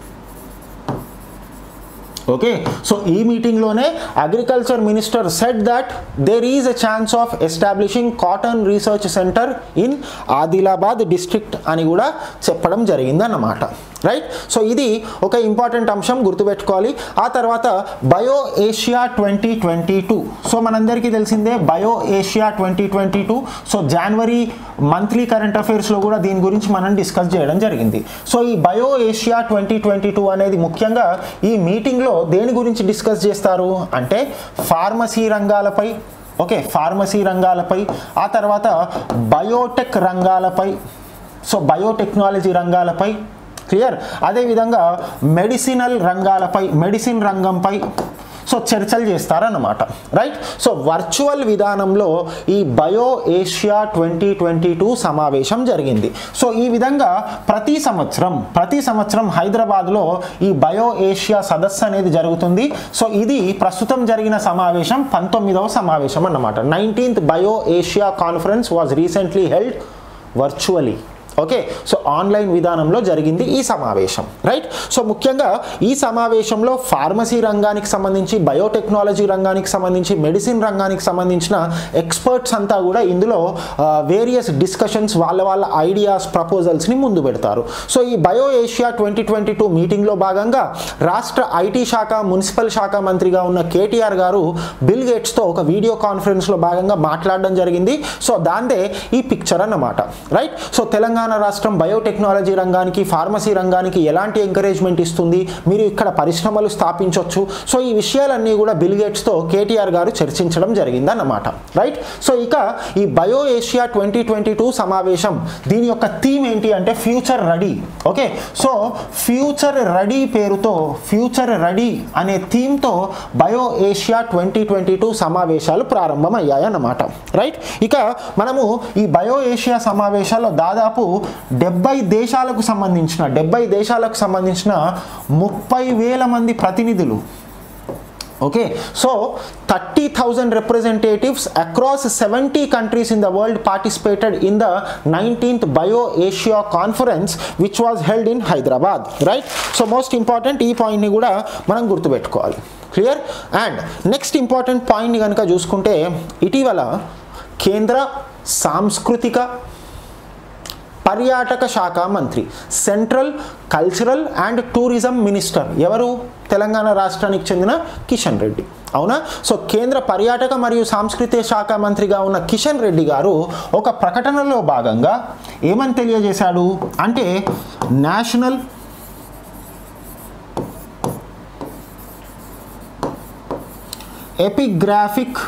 okay so ఈ మీటింగ్లోనే agriculture minister set that there is a chance of establishing cotton research centre in Adilabad district అని కూడా చెప్పడం జరిగిందన్నమాట రైట్ సో ఇది ఒక ఇంపార్టెంట్ అంశం గుర్తుపెట్టుకోవాలి ఆ తర్వాత bio Asia twenty twenty two so మనందరికీ తెలిసిందే bio Asia twenty twenty two so జనవరి మంత్లీ కరెంట్ అఫైర్స్లో కూడా దీని గురించి మనం డిస్కస్ చేయడం జరిగింది సో ఈ bio Asia twenty twenty two అనేది ముఖ్యంగా ఈ మీటింగ్లో దేని గురించి డిస్కస్ చేస్తారు అంటే ఫార్మసీ రంగాలపై ఓకే ఫార్మసీ రంగాలపై ఆ తర్వాత బయోటెక్ రంగాలపై సో బయోటెక్నాలజీ రంగాలపై క్లియర్ అదేవిధంగా మెడిసినల్ రంగాలపై మెడిసిన్ రంగంపై సో చర్చలు చేస్తారన్నమాట రైట్ సో వర్చువల్ విధానంలో ఈ bio Asia twenty twenty two సమావేశం జరిగింది సో ఈ విధంగా ప్రతి సంవత్సరం ప్రతి సంవత్సరం హైదరాబాద్లో ఈ బయో ఏషియా సదస్సు అనేది జరుగుతుంది సో ఇది ప్రస్తుతం జరిగిన సమావేశం పంతొమ్మిదవ సమావేశం అన్నమాట nineteenth bio Asia conference was recently held virtually okay so online విధానంలో జరిగింది ఈ సమావేశం రైట్ సో ముఖ్యంగా ఈ సమావేశంలో ఫార్మసీ రంగానికి సంబంధించి బయోటెక్నాలజీ రంగానికి సంబంధించి మెడిసిన్ రంగానికి సంబంధించిన ఎక్స్పర్ట్స్ అంతా కూడా ఇందులో వేరియస్ డిస్కషన్స్ వాళ్ళ వాళ్ళ ఐడియాస్ ప్రపోజల్స్ని ముందు పెడతారు సో ఈ bio Asia twenty twenty two మీటింగ్లో భాగంగా రాష్ట్ర ఐటీ శాఖ మున్సిపల్ శాఖ మంత్రిగా ఉన్న కేటీఆర్ గారు బిల్ గేట్స్తో ఒక వీడియో కాన్ఫరెన్స్లో భాగంగా మాట్లాడడం జరిగింది సో దాందే ఈ పిక్చర్ అన్నమాట రైట్ సో తెలంగాణ రాష్ట్రం బయోటెక్నాలజీ రంగానికి ఫార్మసీ రంగానికి ఎలాంటి ఎంకరేజ్మెంట్ ఇస్తుంది మీరు ఇక్కడ పరిశ్రమలు స్థాపించవచ్చు సో ఈ విషయాలన్నీ కూడా బిల్ గేట్స్తో కేటీఆర్ గారు చర్చించడం జరిగింది అన్నమాట రైట్ సో ఇక ఈ bio Asia twenty twenty two సమావేశం దీని యొక్క థీమ్ ఏంటి అంటే future ready okay so future ready పేరుతో ఫ్యూచర్ రెడీ అనే థీమ్తో bio Asia twenty twenty two సమావేశాలు ప్రారంభమయ్యాయి అన్నమాట రైట్ ఇక మనము ఈ బయో ఏషియా సమావేశాల్లో దాదాపు డెబ్బై దేశాలకు సంబంధించిన డెబ్బై దేశాలకు సంబంధించిన ముప్పై వేల మంది ప్రతినిధులు okay so thirty thousand representatives across seventy countries in the world participated in the nineteenth bio Asia conference which was held in Hyderabad right so most important ఈ పాయింట్ని కూడా మనం గుర్తుపెట్టుకోవాలి క్లియర్ అండ్ నెక్స్ట్ ఇంపార్టెంట్ పాయింట్ని కనుక చూసుకుంటే ఇటీవల కేంద్ర సాంస్కృతిక పర్యాటక శాఖ మంత్రి central cultural and tourism minister ఎవరు తెలంగాణ రాష్ట్రానికి చెందిన కిషన్ రెడ్డి అవునా సో కేంద్ర పర్యాటక మరియు సాంస్కృతిక శాఖ మంత్రిగా ఉన్న కిషన్ రెడ్డి గారు ఒక ప్రకటనలో భాగంగా ఏమని తెలియజేశాడు అంటే national epigraphic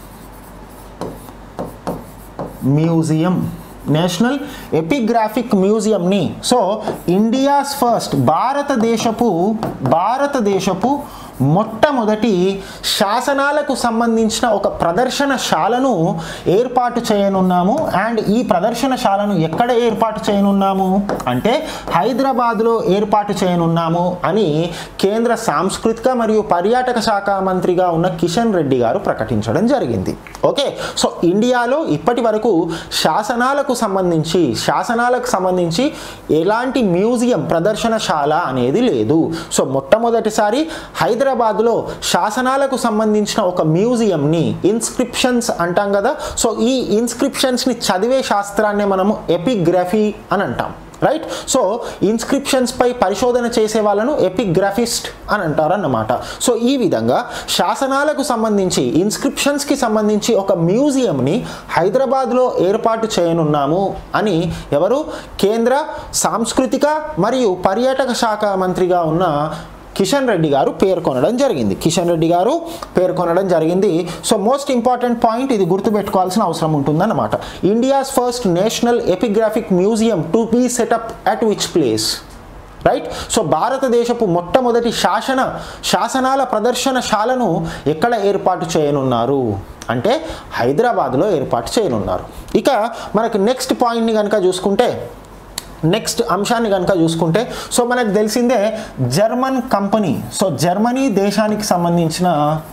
museum national epigraphic మ్యూజియంని సో ఇండియాస్ ఫస్ట్ భారతదేశపు భారతదేశపు మొట్టమొదటి శాసనాలకు సంబంధించిన ఒక ప్రదర్శనశాలను ఏర్పాటు చేయనున్నాము అండ్ ఈ ప్రదర్శనశాలను ఎక్కడ ఏర్పాటు చేయనున్నాము అంటే హైదరాబాద్లో ఏర్పాటు చేయనున్నాము అని కేంద్ర సాంస్కృతిక మరియు పర్యాటక శాఖ మంత్రిగా ఉన్న కిషన్ రెడ్డి గారు ప్రకటించడం జరిగింది ఓకే సో ఇండియాలో ఇప్పటి వరకు శాసనాలకు సంబంధించి శాసనాలకు సంబంధించి ఎలాంటి మ్యూజియం ప్రదర్శనశాల అనేది లేదు సో మొట్టమొదటిసారి హైదరాబాద్లో శాసనాలకు సంబంధించిన ఒక మ్యూజియంని ఇన్స్క్రిప్షన్స్ అంటాం కదా సో ఈ ఇన్స్క్రిప్షన్స్ని చదివే శాస్త్రాన్ని మనము ఎపిగ్రఫీ అని అంటాం రైట్ సో ఇన్స్క్రిప్షన్స్ పై పరిశోధన చేసే వాళ్ళను ఎపిగ్రఫిస్ట్ అని అంటారు అన్నమాట సో ఈ విధంగా శాసనాలకు సంబంధించి ఇన్స్క్రిప్షన్స్కి సంబంధించి ఒక మ్యూజియంని హైదరాబాద్లో ఏర్పాటు చేయనున్నాము అని ఎవరు కేంద్ర సాంస్కృతిక మరియు పర్యాటక శాఖ మంత్రిగా ఉన్న కిషన్ రెడ్డి గారు పేర్కొనడం జరిగింది కిషన్ రెడ్డి గారు పేర్కొనడం జరిగింది సో మోస్ట్ ఇంపార్టెంట్ పాయింట్ ఇది గుర్తుపెట్టుకోవాల్సిన అవసరం ఉంటుందన్నమాట India's first national epigraphic museum to be set up at which place right so భారతదేశపు మొట్టమొదటి శాసన శాసనాల ప్రదర్శనశాలను ఎక్కడ ఏర్పాటు చేయనున్నారు అంటే హైదరాబాద్లో ఏర్పాటు చేయనున్నారు ఇక మనకి నెక్స్ట్ పాయింట్ని కనుక చూసుకుంటే నెక్స్ట్ అంశాన్ని కనుక చూసుకుంటే సో మనకు తెలిసిందే జర్మన్ కంపెనీ సో జర్మనీ దేశానికి సంబంధించిన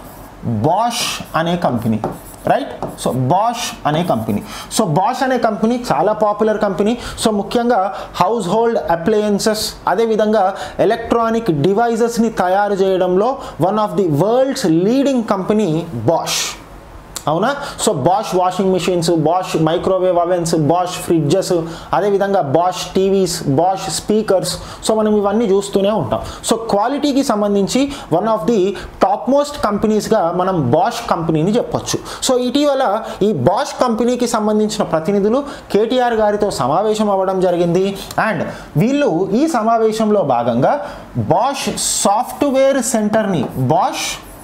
బాష్ అనే కంపెనీ రైట్ సో బాష్ అనే కంపెనీ సో బాష్ అనే కంపెనీ చాలా పాపులర్ కంపెనీ సో ముఖ్యంగా హౌస్ హోల్డ్ అప్లయన్సెస్ అదేవిధంగా ఎలక్ట్రానిక్ డివైజెస్ని తయారు చేయడంలో one of the world's leading company Bosch అవునా so Bosch washing machines Bosch microwave ovens Bosch fridges అదేవిధంగా Bosch TVs Bosch speakers so మనం ఇవన్నీ చూస్తూనే ఉంటాం సో క్వాలిటీకి సంబంధించి one of the top most కంపెనీస్గా మనం బాష్ కంపెనీని చెప్పొచ్చు సో ఇటీవల ఈ బాష్ కంపెనీకి సంబంధించిన ప్రతినిధులు కేటీఆర్ గారితో సమావేశం అవ్వడం జరిగింది అండ్ వీళ్ళు ఈ సమావేశంలో భాగంగా బాష్ సాఫ్ట్వేర్ సెంటర్ని బాష్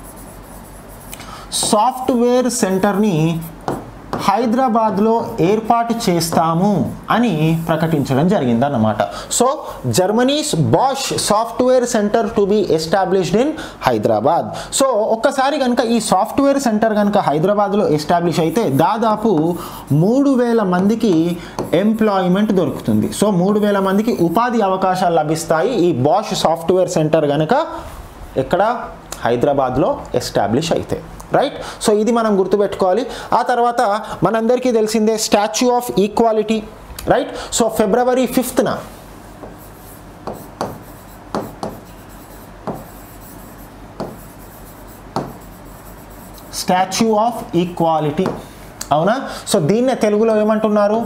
సాఫ్ట్వేర్ సెంటర్ని హైదరాబాద్లో ఏర్పాటు చేస్తాము అని ప్రకటించడం జరిగిందన్నమాట so Germany's Bosch software centre to be established in Hyderabad so ఒక్కసారి కనుక ఈ సాఫ్ట్వేర్ సెంటర్ కనుక హైదరాబాద్లో ఎస్టాబ్లిష్ అయితే దాదాపు మూడు వేల మందికి ఎంప్లాయ్మెంట్ దొరుకుతుంది సో మూడు వేల మందికి ఉపాధి అవకాశాలు లభిస్తాయి ఈ బాష్ సాఫ్ట్వేర్ సెంటర్ కనుక ఎక్కడ హైదరాబాద్లో ఎస్టాబ్లిష్ అయితే రైట్ సో ఇది మనం గుర్తుపెట్టుకోవాలి ఆ తర్వాత మనందరికీ తెలిసిందే statue of equality right so ఫిబ్రవరి ఫిఫ్త్న స్టాచ్యూ ఆఫ్ ఈక్వాలిటీ అవునా సో దీన్నే తెలుగులో ఏమంటున్నారు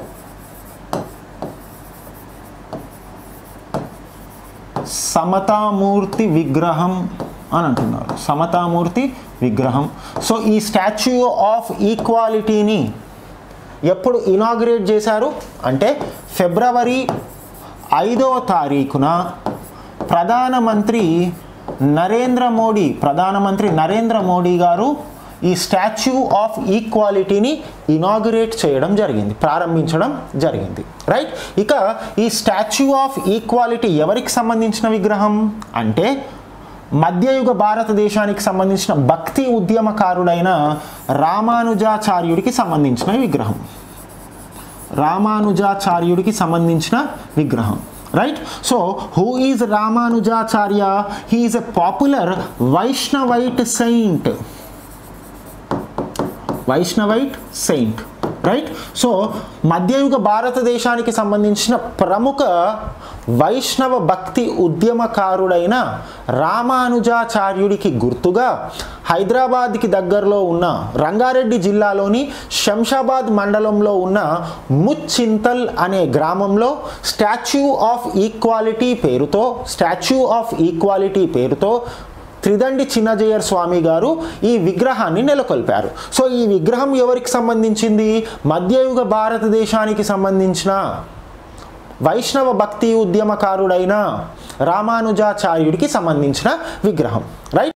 సమతామూర్తి విగ్రహం అని అంటున్నారు సమతామూర్తి విగ్రహం సో ఈ స్టాచ్యూ ఆఫ్ ఈక్వాలిటీని ఎప్పుడు ఇనాగ్రేట్ చేశారు అంటే ఫిబ్రవరి ఐదవ తారీఖున ప్రధానమంత్రి నరేంద్ర మోడీ ప్రధానమంత్రి నరేంద్ర మోడీ గారు ఈ స్టాచ్యూ ఆఫ్ ఈక్వాలిటీని ఇనాగ్రేట్ చేయడం జరిగింది ప్రారంభించడం జరిగింది రైట్ ఇక ఈ స్టాచ్యూ ఆఫ్ ఈక్వాలిటీ ఎవరికి సంబంధించిన విగ్రహం అంటే మధ్యయుగ భారతదేశానికి సంబంధించిన భక్తి ఉద్యమకారుడైన రామానుజాచార్యుడికి సంబంధించిన విగ్రహం రామానుజాచార్యుడికి సంబంధించిన విగ్రహం right so who is Ramanujacharya he is a popular Vaishnavite saint Vaishnavite saint right so మధ్యయుగ భారతదేశానికి సంబంధించిన ప్రముఖ వైష్ణవ భక్తి ఉద్యమకారుడైన రామానుజాచార్యుడికి గుర్తుగా హైదరాబాద్కి దగ్గరలో ఉన్న రంగారెడ్డి జిల్లాలోని శంషాబాద్ మండలంలో ఉన్న ముచ్చింతల్ అనే గ్రామంలో స్టాచ్యూ ఆఫ్ ఈక్వాలిటీ పేరుతో స్టాచ్యూ ఆఫ్ ఈక్వాలిటీ పేరుతో త్రిదండి చిన్నజయర్ స్వామి గారు ఈ విగ్రహాన్ని నెలకొల్పారు సో ఈ విగ్రహం ఎవరికి సంబంధించింది మధ్యయుగ భారతదేశానికి సంబంధించిన వైష్ణవ భక్తి ఉద్యమకారుడైన రామానుజాచార్యుడికి సంబంధించిన విగ్రహం right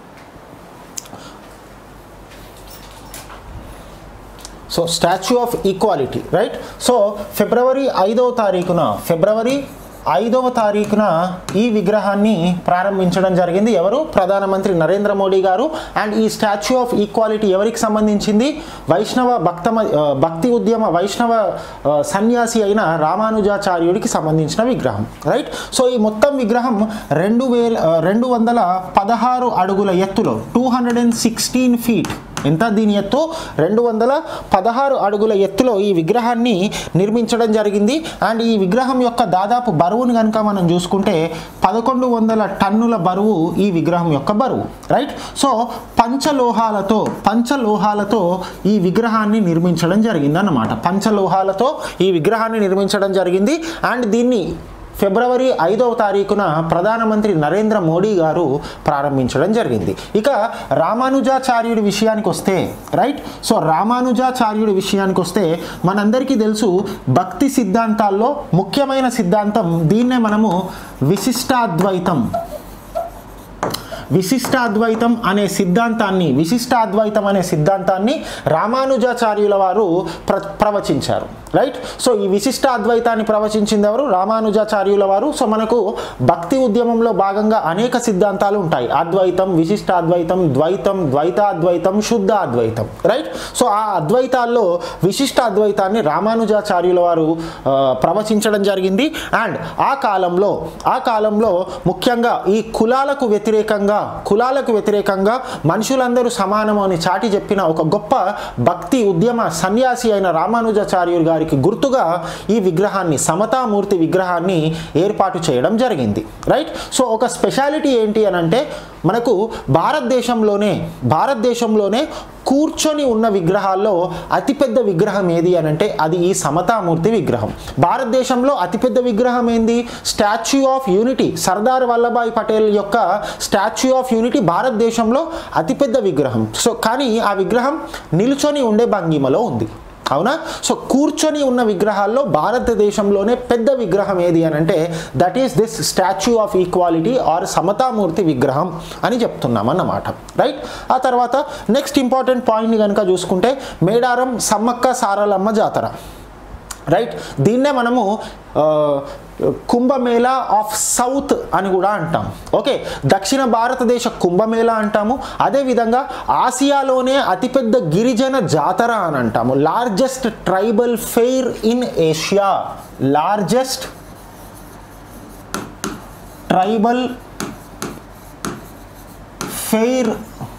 so statue of equality right so ఫిబ్రవరి ఐదవ తారీఖున ఫిబ్రవరి ఐదవ తారీఖున ఈ విగ్రహాన్ని ప్రారంభించడం జరిగింది ఎవరు ప్రధానమంత్రి నరేంద్ర మోడీ గారు అండ్ ఈ స్టాచ్యూ ఆఫ్ ఈక్వాలిటీ ఎవరికి సంబంధించింది వైష్ణవ భక్త భక్తి ఉద్యమ వైష్ణవ ఆ, సన్యాసి అయిన రామానుజాచార్యుడికి సంబంధించిన విగ్రహం రైట్ సో ఈ మొత్తం విగ్రహం రెండు వేల ఆ, రెండు వందల పదహారు అడుగుల ఎత్తులో two hundred and sixteen feet ఎంత దీని ఎత్తు రెండు వందల పదహారు అడుగుల ఎత్తులో ఈ విగ్రహాన్ని నిర్మించడం జరిగింది అండ్ ఈ విగ్రహం యొక్క దాదాపు బరువును కనుక మనం చూసుకుంటే పదకొండు వందల టన్నుల బరువు ఈ విగ్రహం యొక్క బరువు రైట్ సో పంచలోహాలతో పంచలోహాలతో ఈ విగ్రహాన్ని నిర్మించడం జరిగింది అన్నమాట పంచలోహాలతో ఈ విగ్రహాన్ని నిర్మించడం జరిగింది అండ్ దీన్ని ఫిబ్రవరి ఐదవ తారీఖున ప్రధానమంత్రి నరేంద్ర మోడీ గారు ప్రారంభించడం జరిగింది ఇక రామానుజాచార్యుడి విషయానికి వస్తే రైట్ సో రామానుజాచార్యుడి విషయానికి వస్తే మనందరికీ తెలుసు భక్తి సిద్ధాంతాల్లో ముఖ్యమైన సిద్ధాంతం దీన్నే మనము విశిష్టాద్వైతం విశిష్టాద్వైతం అనే సిద్ధాంతాన్ని విశిష్టాద్వైతం అనే సిద్ధాంతాన్ని రామానుజాచార్యుల వారు ప్ర ప్రవచించారు రైట్ సో ఈ విశిష్టాద్వైతాన్ని ప్రవచించింది ఎవరు రామానుజాచార్యుల వారు సో మనకు భక్తి ఉద్యమంలో భాగంగా అనేక సిద్ధాంతాలు ఉంటాయి అద్వైతం విశిష్టాద్వైతం ద్వైతం ద్వైతాద్వైతం శుద్ధ అద్వైతం రైట్ సో ఆ అద్వైతాల్లో విశిష్ట అద్వైతాన్ని రామానుజాచార్యుల వారు ఆ, ప్రవచించడం జరిగింది అండ్ ఆ కాలంలో ఆ కాలంలో ముఖ్యంగా ఈ కులాలకు వ్యతిరేకంగా కులాలకు వ్యతిరేకంగా మనుషులందరూ సమానము అని చాటి చెప్పిన ఒక గొప్ప భక్తి ఉద్యమ సన్యాసి అయిన రామానుజాచార్యులు గారికి గుర్తుగా ఈ విగ్రహాన్ని సమతామూర్తి విగ్రహాన్ని ఏర్పాటు చేయడం జరిగింది రైట్ సో ఒక స్పెషాలిటీ ఏంటి అని అంటే మనకు భారతదేశంలోనే భారతదేశంలోనే కూర్చొని ఉన్న విగ్రహాల్లో అతిపెద్ద విగ్రహం ఏది అని అంటే అది ఈ సమతామూర్తి విగ్రహం భారతదేశంలో అతిపెద్ద విగ్రహం ఏంది statue of unity Sardar Vallabhbhai Patel యొక్క స్టాచ్యూ ఆఫ్ యూనిటీ భారతదేశంలో అతిపెద్ద విగ్రహం సో కానీ ఆ విగ్రహం నిల్చొని ఉండే భంగిమలో ఉంది అవునా సో కూర్చొని ఉన్న విగ్రహాల్లో భారతదేశంలోనే పెద్ద విగ్రహం ఏది అని అంటే that is this statue of equality or Samatha Murthy విగ్రహం అని చెప్తున్నాం అన్నమాట రైట్ ఆ తర్వాత నెక్స్ట్ ఇంపార్టెంట్ పాయింట్ని కనుక చూసుకుంటే మేడారం సమ్మక్క సారలమ్మ జాతర రైట్ దీన్నే మనము ఆ, కుంభమేళా ఆఫ్ సౌత్ అని కూడా అంటాం ఓకే దక్షిణ భారతదేశ కుంభమేళా అంటాము అదేవిధంగా ఆసియాలోనే అతిపెద్ద గిరిజన జాతర అని అంటాము largest tribal fair in Asia largest tribal fair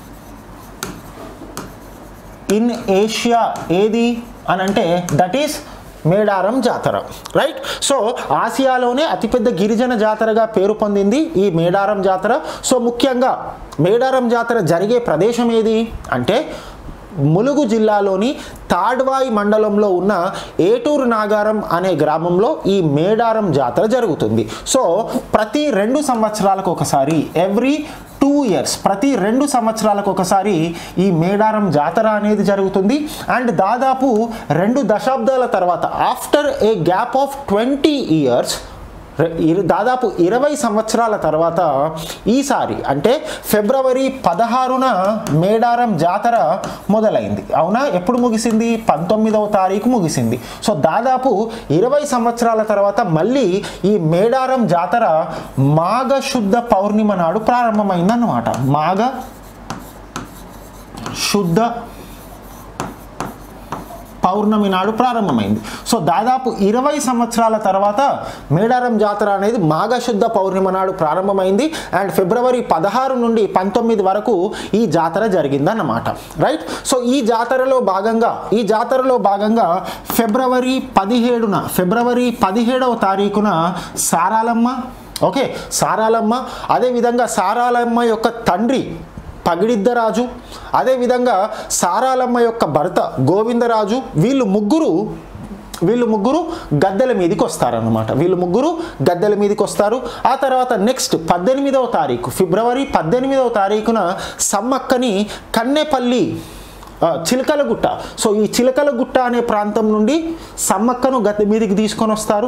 in Asia ఏది అని అంటే దట్ ఈస్ మేడారం జాతర రైట్ సో ఆసియాలోనే అతిపెద్ద గిరిజన జాతరగా పేరు పొందింది ఈ మేడారం జాతర సో ముఖ్యంగా మేడారం జాతర జరిగే ప్రదేశం ఏది అంటే ములుగు జిల్లాలోని తాడ్వాయి మండలంలో ఉన్న ఏటూరు నాగారం అనే గ్రామంలో ఈ మేడారం జాతర జరుగుతుంది సో ప్రతి రెండు సంవత్సరాలకు ఒకసారి ఎవ్రీ టూ ఇయర్స్ ప్రతి రెండు సంవత్సరాలకు ఒకసారి ఈ మేడారం జాతర అనేది జరుగుతుంది అండ్ దాదాపు రెండు దశాబ్దాల తర్వాత after a gap of twenty years దాదాపు ఇరవై సంవత్సరాల తర్వాత ఈసారి అంటే ఫిబ్రవరి పదహారున మేడారం జాతర మొదలైంది అవునా ఎప్పుడు ముగిసింది పంతొమ్మిదవ తారీఖు ముగిసింది సో దాదాపు ఇరవై సంవత్సరాల తర్వాత మళ్ళీ ఈ మేడారం జాతర మాఘ శుద్ధ పౌర్ణిమ నాడు ప్రారంభమైందన్నమాట మాఘ శుద్ధ పౌర్ణమి నాడు ప్రారంభమైంది సో దాదాపు ఇరవై సంవత్సరాల తర్వాత మేడారం జాతర అనేది మాఘశుద్ధ పౌర్ణమి నాడు ప్రారంభమైంది అండ్ ఫిబ్రవరి పదహారు నుండి పంతొమ్మిది వరకు ఈ జాతర జరిగిందన్నమాట రైట్ సో ఈ జాతరలో భాగంగా ఈ జాతరలో భాగంగా ఫిబ్రవరి పదిహేడున ఫిబ్రవరి పదిహేడవ తారీఖున సారాలమ్మ ఓకే సారాలమ్మ అదేవిధంగా సారాలమ్మ యొక్క తండ్రి పగిడిద్దరాజు అదేవిధంగా సారాలమ్మ యొక్క భర్త గోవిందరాజు వీళ్ళు ముగ్గురు వీళ్ళు ముగ్గురు గద్దెల మీదకి వస్తారన్నమాట వీళ్ళు ముగ్గురు గద్దెల మీదకి వస్తారు ఆ తర్వాత నెక్స్ట్ పద్దెనిమిదవ తారీఖు ఫిబ్రవరి పద్దెనిమిదవ తారీఖున సమ్మక్కని కన్నెపల్లి ఆ, చిలకలగుట్ట సో ఈ చిలకలగుట్ట అనే ప్రాంతం నుండి సమ్మక్కను గద్దె మీదకి తీసుకొని వస్తారు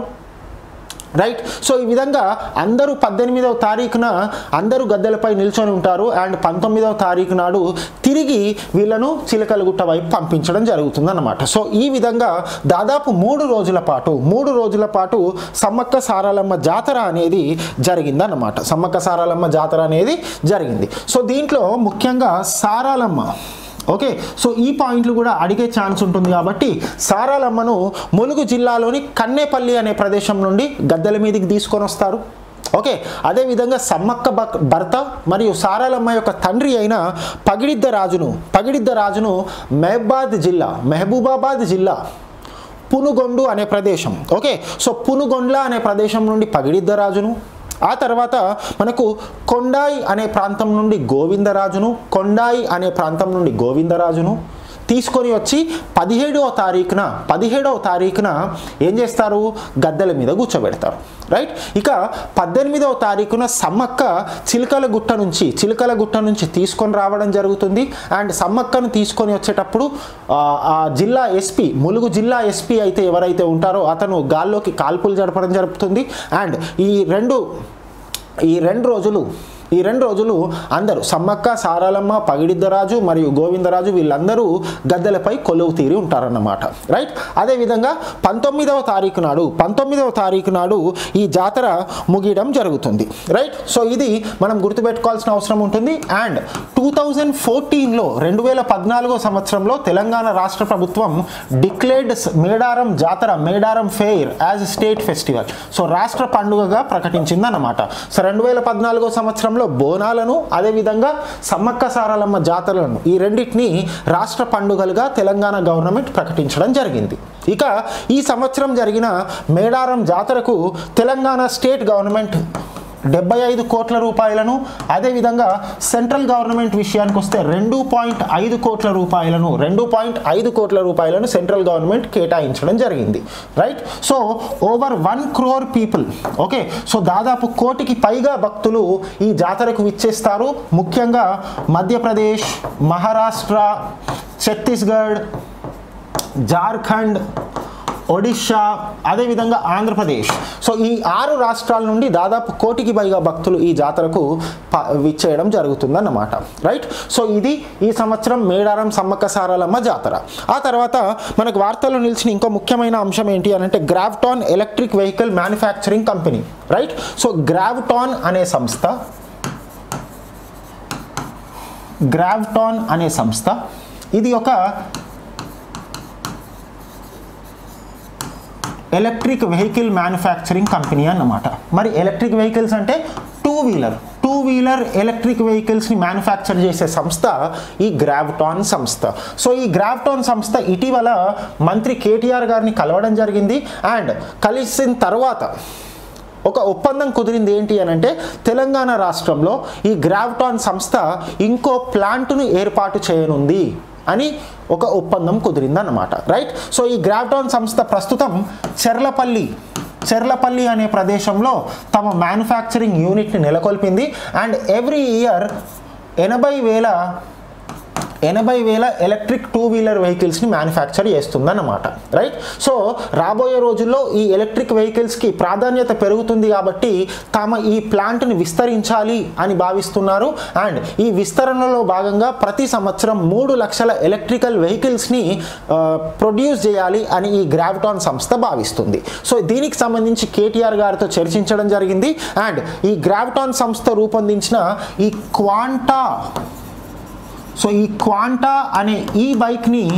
రైట్ సో ఈ విధంగా అందరూ పద్దెనిమిదవ తారీఖున అందరూ గద్దెలపై నిల్చొని ఉంటారు అండ్ పంతొమ్మిదవ తారీఖు నాడు తిరిగి వీళ్ళను చిలకలగుట్ట వైపు పంపించడం జరుగుతుందన్నమాట సో ఈ విధంగా దాదాపు మూడు రోజుల పాటు మూడు రోజుల పాటు సమ్మక్క సారాలమ్మ జాతర అనేది జరిగిందన్నమాట సమ్మక్క సారాలమ్మ జాతర అనేది జరిగింది సో దీంట్లో ముఖ్యంగా సారాలమ్మ ఓకే సో ఈ పాయింట్లు కూడా అడిగే ఛాన్స్ ఉంటుంది కాబట్టి సారాలమ్మను ములుగు జిల్లాలోని కన్నేపల్లి అనే ప్రదేశం నుండి గద్దెల మీదకి తీసుకొని వస్తారు ఓకే అదేవిధంగా సమ్మక్క భక్- భర్త మరియు సారాలమ్మ యొక్క తండ్రి అయిన పగిడిద్ద రాజును పగిడిద్ద రాజును మహబాద్ జిల్లా మహబూబాబాద్ జిల్లా పునుగొండు అనే ప్రదేశం ఓకే సో పునుగొండ్ల అనే ప్రదేశం నుండి పగిడిద్దరాజును ఆ తర్వాత మనకు కొండాయి అనే ప్రాంతం నుండి గోవిందరాజును కొండాయి అనే ప్రాంతం నుండి గోవిందరాజును తీసుకొని వచ్చి పదిహేడవ తారీఖున పదిహేడవ తారీఖున ఏం చేస్తారు గద్దెల మీద కూర్చోబెడతారు రైట్ ఇక పద్దెనిమిదవ తారీఖున సమ్మక్క చిలకల గుట్ట నుంచి చిలకల గుట్ట నుంచి తీసుకొని రావడం జరుగుతుంది అండ్ సమ్మక్కను తీసుకొని వచ్చేటప్పుడు ఆ, ఆ జిల్లా ఎస్పీ ములుగు జిల్లా ఎస్పీ అయితే ఎవరైతే ఉంటారో అతను గాల్లోకి కాల్పులు జరపడం జరుగుతుంది అండ్ ఈ రెండు ఈ రెండు రోజులు ఈ రెండు రోజులు అందరూ సమ్మక్క సారాలమ్మ పగిడిద్దరాజు మరియు గోవిందరాజు వీళ్ళందరూ గద్దెలపై కొలువు తీరి ఉంటారన్నమాట రైట్ అదేవిధంగా పంతొమ్మిదవ తారీఖు నాడు పంతొమ్మిదవ తారీఖు నాడు ఈ జాతర ముగియడం జరుగుతుంది రైట్ సో ఇది మనం గుర్తుపెట్టుకోవాల్సిన అవసరం ఉంటుంది అండ్ టూ థౌజండ్ ఫోర్టీన్లో రెండు వేల పద్నాలుగో సంవత్సరంలో తెలంగాణ రాష్ట్ర ప్రభుత్వం డిక్లేర్డ్ మేడారం జాతర Medaram fair as state festival so రాష్ట్ర పండుగగా ప్రకటించిందన్నమాట సో రెండు వేల పద్నాలుగో సంవత్సరంలో బోనాలను అదేవిధంగా సమ్మక్క సారాలమ్మ జాతరలను ఈ రెండింటిని రాష్ట్ర పండుగలుగా తెలంగాణ గవర్నమెంట్ ప్రకటించడం జరిగింది ఇక ఈ సంవత్సరం జరిగిన మేడారం జాతరకు తెలంగాణ స్టేట్ గవర్నమెంట్ డెబ్బై ఐదు కోట్ల రూపాయలను అదేవిధంగా సెంట్రల్ గవర్నమెంట్ విషయానికి వస్తే రెండు పాయింట్ ఐదు కోట్ల రూపాయలను రెండు పాయింట్ ఐదు కోట్ల రూపాయలను సెంట్రల్ గవర్నమెంట్ కేటాయించడం జరిగింది right so over one crore people okay so దాదాపు కోటికి పైగా భక్తులు ఈ జాతరకు విచ్చేస్తారు ముఖ్యంగా మధ్యప్రదేశ్ మహారాష్ట్ర ఛత్తీస్గఢ్ జార్ఖండ్ ఒడిషా అదేవిధంగా ఆంధ్రప్రదేశ్ సో ఈ ఆరు రాష్ట్రాల నుండి దాదాపు కోటికి పైగా భక్తులు ఈ జాతరకు ప- విచ్చేయడం జరుగుతుందన్నమాట రైట్ సో ఇది ఈ సంవత్సరం మేడారం సమ్మక్క సారాలమ్మ జాతర ఆ తర్వాత మనకు వార్తల్లో నిలిచిన ఇంకో ముఖ్యమైన అంశం ఏంటి అని అంటే Gravton electric vehicle manufacturing company right so Gravton అనే సంస్థ గ్రావ్టాన్ అనే సంస్థ ఇది ఒక ఎలక్ట్రిక్ వెహికల్ మ్యానుఫ్యాక్చరింగ్ కంపెనీ అన్నమాట మరి ఎలక్ట్రిక్ వెహికల్స్ అంటే two wheeler two wheeler electric వెహికల్స్ని మ్యానుఫ్యాక్చర్ చేసే సంస్థ ఈ గ్రావ్టాన్ సంస్థ సో ఈ గ్రావ్టాన్ సంస్థ ఇటీవల మంత్రి కేటీఆర్ గారిని కలవడం జరిగింది అండ్ కలిసిన తర్వాత ఒక ఒప్పందం కుదిరింది ఏంటి అని అంటే తెలంగాణ రాష్ట్రంలో ఈ గ్రావ్టాన్ సంస్థ ఇంకో ప్లాంట్ను ఏర్పాటు చేయనుంది అని ఒక ఒప్పందం కుదిరిందన్నమాట రైట్ సో ఈ గ్రావ్టాన్ సంస్థ ప్రస్తుతం చెర్లపల్లి చెర్లపల్లి అనే ప్రదేశంలో తమ మ్యానుఫ్యాక్చరింగ్ యూనిట్ని నెలకొల్పింది అండ్ ఎవ్రీ ఇయర్ ఎనభై వేల ఎనభై వేల ఎలక్ట్రిక్ టూ వీలర్ వెహికల్స్ని మ్యానుఫ్యాక్చర్ చేస్తుందన్నమాట రైట్ సో రాబోయే రోజుల్లో ఈ ఎలక్ట్రిక్ వెహికల్స్కి ప్రాధాన్యత పెరుగుతుంది కాబట్టి తాము ఈ ప్లాంట్ని విస్తరించాలి అని భావిస్తున్నారు అండ్ ఈ విస్తరణలో భాగంగా ప్రతి సంవత్సరం మూడు లక్షల ఎలక్ట్రికల్ వెహికల్స్ని ప్రొడ్యూస్ చేయాలి అని ఈ గ్రావిటాన్ సంస్థ భావిస్తుంది సో దీనికి సంబంధించి కేటీఆర్ గారితో చర్చించడం జరిగింది అండ్ ఈ గ్రావిటాన్ సంస్థ రూపొందించిన ఈ క్వాంటా సో ఈ క్వాంటా అనే ఈ బైక్ని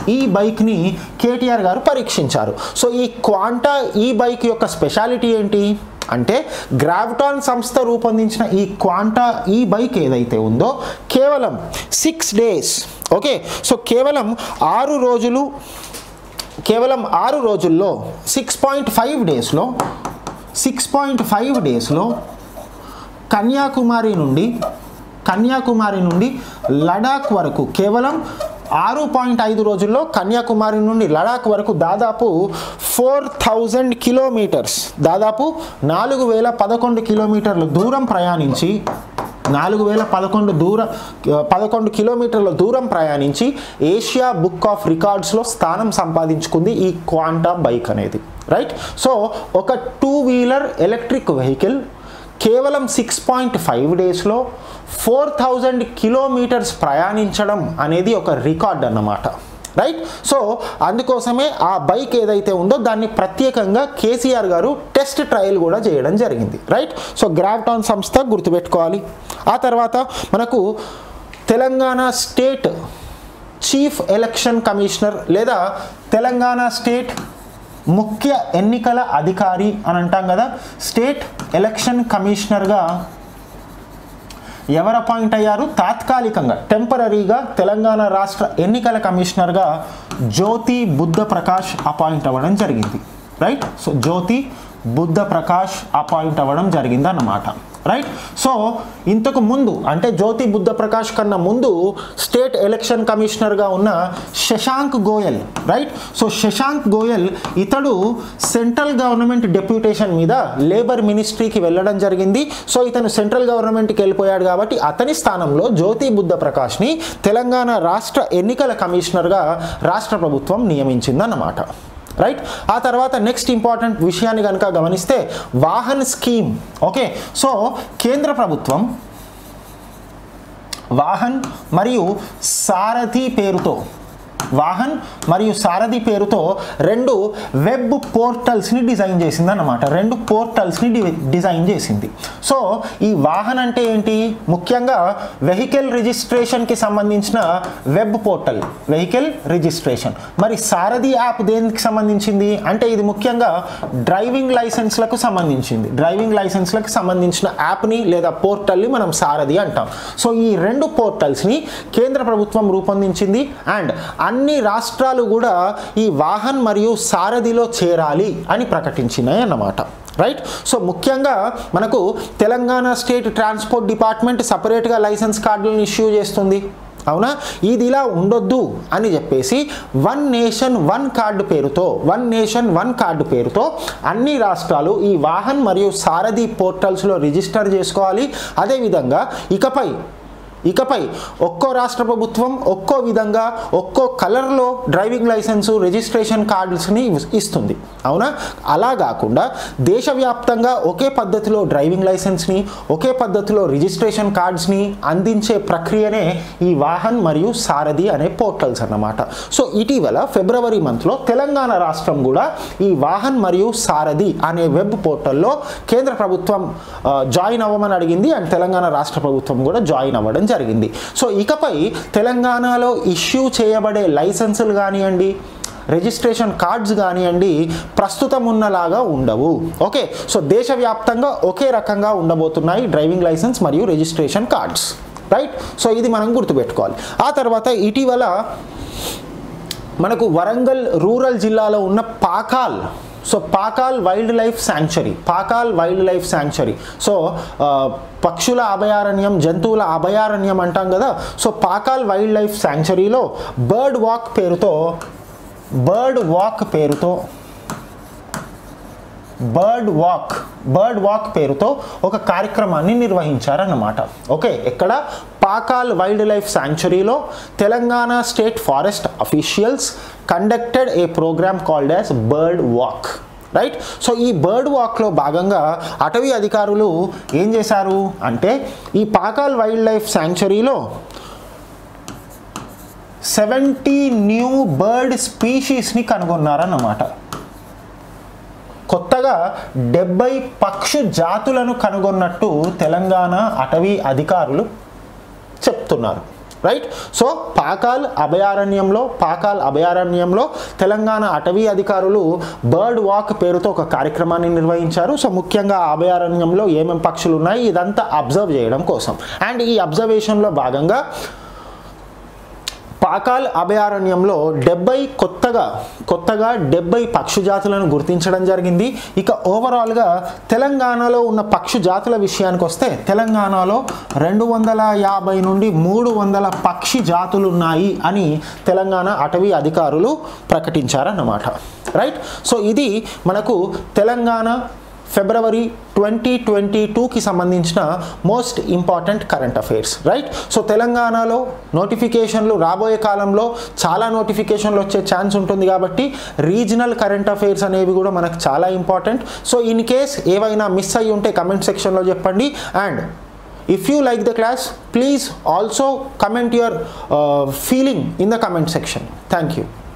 ఈ బైక్ని కేటీఆర్ గారు పరీక్షించారు సో ఈ క్వాంటా ఈ బైక్ యొక్క స్పెషాలిటీ ఏంటి అంటే గ్రావిటాన్ సంస్థ రూపొందించిన ఈ క్వాంటా ఈ బైక్ ఏదైతే ఉందో కేవలం సిక్స్ డేస్ ఓకే సో కేవలం ఆరు రోజులు కేవలం ఆరు రోజుల్లో సిక్స్ పాయింట్ ఫైవ్ డేస్లో సిక్స్ పాయింట్ ఫైవ్ డేస్లో కన్యాకుమారి నుండి కన్యాకుమారి నుండి లడాక్ వరకు కేవలం ఆరు పాయింట్ ఐదు రోజుల్లో కన్యాకుమారి నుండి లడాక్ వరకు దాదాపు ఫోర్ థౌజండ్ కిలోమీటర్స్ దాదాపు నాలుగు వేల పదకొండు కిలోమీటర్ల దూరం ప్రయాణించి నాలుగు వేల పదకొండు దూర పదకొండు కిలోమీటర్ల దూరం ప్రయాణించి ఏషియా బుక్ ఆఫ్ రికార్డ్స్లో స్థానం సంపాదించుకుంది ఈ క్వాంటా బైక్ అనేది రైట్ సో ఒక టూ వీలర్ ఎలక్ట్రిక్ వెహికల్ కేవలం సిక్స్ పాయింట్ ఫైవ్ డేస్లో ఫోర్ థౌజండ్ కిలోమీటర్స్ ప్రయాణించడం అనేది ఒక రికార్డ్ అన్నమాట రైట్ సో అందుకోసమే ఆ బైక్ ఏదైతే ఉందో దాన్ని ప్రత్యేకంగా కేసీఆర్ గారు టెస్ట్ ట్రయల్ కూడా చేయడం జరిగింది రైట్ సో గ్రావిటాన్ సంస్థ గుర్తుపెట్టుకోవాలి ఆ తర్వాత మనకు Telangana state chief election commissioner లేదా తెలంగాణ స్టేట్ ముఖ్య ఎన్నికల అధికారి అని అంటాం కదా స్టేట్ ఎలక్షన్ కమిషనర్గా ఎవరు అపాయింట్ అయ్యారు తాత్కాలికంగా టెంపరీగా తెలంగాణ రాష్ట్ర ఎన్నికల కమిషనర్గా జ్యోతి బుద్ధ ప్రకాష్ అపాయింట్ అవ్వడం జరిగింది right so Jyothi Buddha Prakash appoint అవ్వడం జరిగింది అన్నమాట రైట్ సో ఇంతకు ముందు అంటే జ్యోతి బుద్ధ ప్రకాష్ కన్నా ముందు స్టేట్ ఎలక్షన్ కమిషనర్గా ఉన్న శశాంక్ గోయల్ రైట్ సో శశాంక్ గోయల్ ఇతడు సెంట్రల్ గవర్నమెంట్ డెప్యూటేషన్ మీద లేబర్ మినిస్ట్రీకి వెళ్ళడం జరిగింది సో ఇతను సెంట్రల్ గవర్నమెంట్కి వెళ్ళిపోయాడు కాబట్టి అతని స్థానంలో జ్యోతి బుద్ధ ప్రకాష్ని తెలంగాణ రాష్ట్ర ఎన్నికల కమిషనర్గా రాష్ట్ర ప్రభుత్వం నియమించిందన్నమాట రైట్ ఆ తర్వాత నెక్స్ట్ ఇంపార్టెంట్ విషయాన్ని కనుక గమనిస్తే వాహన్ స్కీమ్ ఓకే సో కేంద్ర ప్రభుత్వం వాహన్ మరియు సారథి పేరుతో వాహన్ మరియు సారథి పేరుతో రెండు వెబ్ పోర్టల్స్ని డిజైన్ చేసింది అన్నమాట రెండు పోర్టల్స్ని డి డిజైన్ చేసింది సో ఈ వాహన్ అంటే ఏంటి ముఖ్యంగా వెహికల్ రిజిస్ట్రేషన్కి సంబంధించిన వెబ్ పోర్టల్ వెహికల్ రిజిస్ట్రేషన్ మరి సారథి యాప్ దేనికి సంబంధించింది అంటే ఇది ముఖ్యంగా డ్రైవింగ్ లైసెన్స్లకు సంబంధించింది డ్రైవింగ్ లైసెన్స్లకు సంబంధించిన యాప్ని లేదా పోర్టల్ని మనం సారథి అంటాం సో ఈ రెండు పోర్టల్స్ని కేంద్ర ప్రభుత్వం రూపొందించింది అండ్ అన్ని రాష్ట్రాలు కూడా ఈ వాహన్ మరియు సారథిలో చేరాలి అని ప్రకటించినాయి అన్నమాట రైట్ సో ముఖ్యంగా మనకు తెలంగాణ స్టేట్ ట్రాన్స్పోర్ట్ డిపార్ట్మెంట్ సపరేట్గా లైసెన్స్ కార్డులను ఇష్యూ చేస్తుంది అవునా ఇది ఇలా ఉండొద్దు అని చెప్పేసి వన్ నేషన్ వన్ కార్డు పేరుతో వన్ నేషన్ వన్ కార్డు పేరుతో అన్ని రాష్ట్రాలు ఈ వాహన్ మరియు సారథి పోర్టల్స్లో రిజిస్టర్ చేసుకోవాలి అదేవిధంగా ఇకపై ఇకపై ఒక్కో రాష్ట్ర ప్రభుత్వం ఒక్కో విధంగా ఒక్కో కలర్లో డ్రైవింగ్ లైసెన్సు రిజిస్ట్రేషన్ కార్డ్స్ని ఇస్తుంది అవునా అలా కాకుండా దేశవ్యాప్తంగా ఒకే పద్ధతిలో డ్రైవింగ్ లైసెన్స్ని ఒకే పద్ధతిలో రిజిస్ట్రేషన్ కార్డ్స్ని అందించే ప్రక్రియనే ఈ వాహన్ మరియు సారథి అనే పోర్టల్స్ అన్నమాట సో ఇటీవల ఫిబ్రవరి మంత్లో తెలంగాణ రాష్ట్రం కూడా ఈ వాహన్ మరియు సారథి అనే వెబ్ పోర్టల్లో కేంద్ర ప్రభుత్వం ఆ, జాయిన్ అవ్వమని అడిగింది అండ్ తెలంగాణ రాష్ట్ర ప్రభుత్వం కూడా జాయిన్ అవ్వడం జరిగింది సో ఇకపై తెలంగాణలో ఇష్యూ చేయబడే లైసెన్సులు కానివ్వండి రిజిస్ట్రేషన్ కార్డ్స్ కానివ్వండి ప్రస్తుతం ఉన్నలాగా ఉండవు ఓకే సో దేశవ్యాప్తంగా ఒకే రకంగా ఉండబోతున్నాయి డ్రైవింగ్ లైసెన్స్ మరియు రిజిస్ట్రేషన్ కార్డ్స్ రైట్ సో ఇది మనం గుర్తుపెట్టుకోవాలి ఆ తర్వాత ఇటీవల మనకు వరంగల్ రూరల్ జిల్లాలో ఉన్న Pakhal so Pakhal wildlife sanctuary Pakhal wildlife sanctuary so ఆ, పక్షుల అభయారణ్యం జంతువుల అభయారణ్యం అంటాం కదా సో పాకాల్ వైల్డ్ లైఫ్ శాంక్చురీలో బర్డ్ వాక్ పేరుతో బర్డ్ వాక్ పేరుతో బర్డ్ వాక్ బర్డ్ వాక్ పేరుతో ఒక కార్యక్రమాన్ని నిర్వహించారన్నమాట ఓకే ఎక్కడ పాకాల్ వైల్డ్ లైఫ్ శాంక్చురీలో Telangana state forest officials conducted a programme called as bird walk right so ఈ బర్డ్ వాక్లో భాగంగా అటవీ అధికారులు ఏం చేశారు అంటే ఈ పాకాల్ వైల్డ్ లైఫ్ శాంక్చురీలో సెవెంటీ న్యూ బర్డ్ స్పీషీస్ని కనుగొన్నారన్నమాట కొత్తగా డెబ్బై పక్షు జాతులను కనుగొన్నట్టు తెలంగాణ అటవీ అధికారులు చెప్తున్నారు రైట్ సో పాకాల్ అభయారణ్యంలో పాకాల్ అభయారణ్యంలో తెలంగాణ అటవీ అధికారులు బర్డ్ వాక్ పేరుతో ఒక కార్యక్రమాన్ని నిర్వహించారు సో ముఖ్యంగా ఆ అభయారణ్యంలో ఏమేం పక్షులు ఉన్నాయి ఇదంతా అబ్జర్వ్ చేయడం కోసం అండ్ ఈ అబ్జర్వేషన్లో భాగంగా పాకాల్ అభయారణ్యంలో డెబ్బై కొత్తగా కొత్తగా డెబ్బై పక్షు జాతులను గుర్తించడం జరిగింది ఇక ఓవరాల్గా తెలంగాణలో ఉన్న పక్షు జాతుల విషయానికి వస్తే తెలంగాణలో రెండు వందల యాభై నుండి మూడు వందల పక్షి జాతులు ఉన్నాయి అని తెలంగాణ అటవీ అధికారులు ప్రకటించారన్నమాట రైట్ సో ఇది మనకు తెలంగాణ ఫిబ్రవరి ట్వంటీ ట్వంటీ టూకి సంబంధించిన most important current affairs right so తెలంగాణలో నోటిఫికేషన్లు రాబోయే కాలంలో చాలా నోటిఫికేషన్లు వచ్చే ఛాన్స్ ఉంటుంది కాబట్టి రీజనల్ కరెంట్ అఫైర్స్ అనేవి కూడా మనకు చాలా ఇంపార్టెంట్ సో ఇన్ కేస్ ఏవైనా మిస్ అయ్యి ఉంటే కమెంట్ సెక్షన్లో చెప్పండి and if you like the class please also comment your feeling in the comment section thank you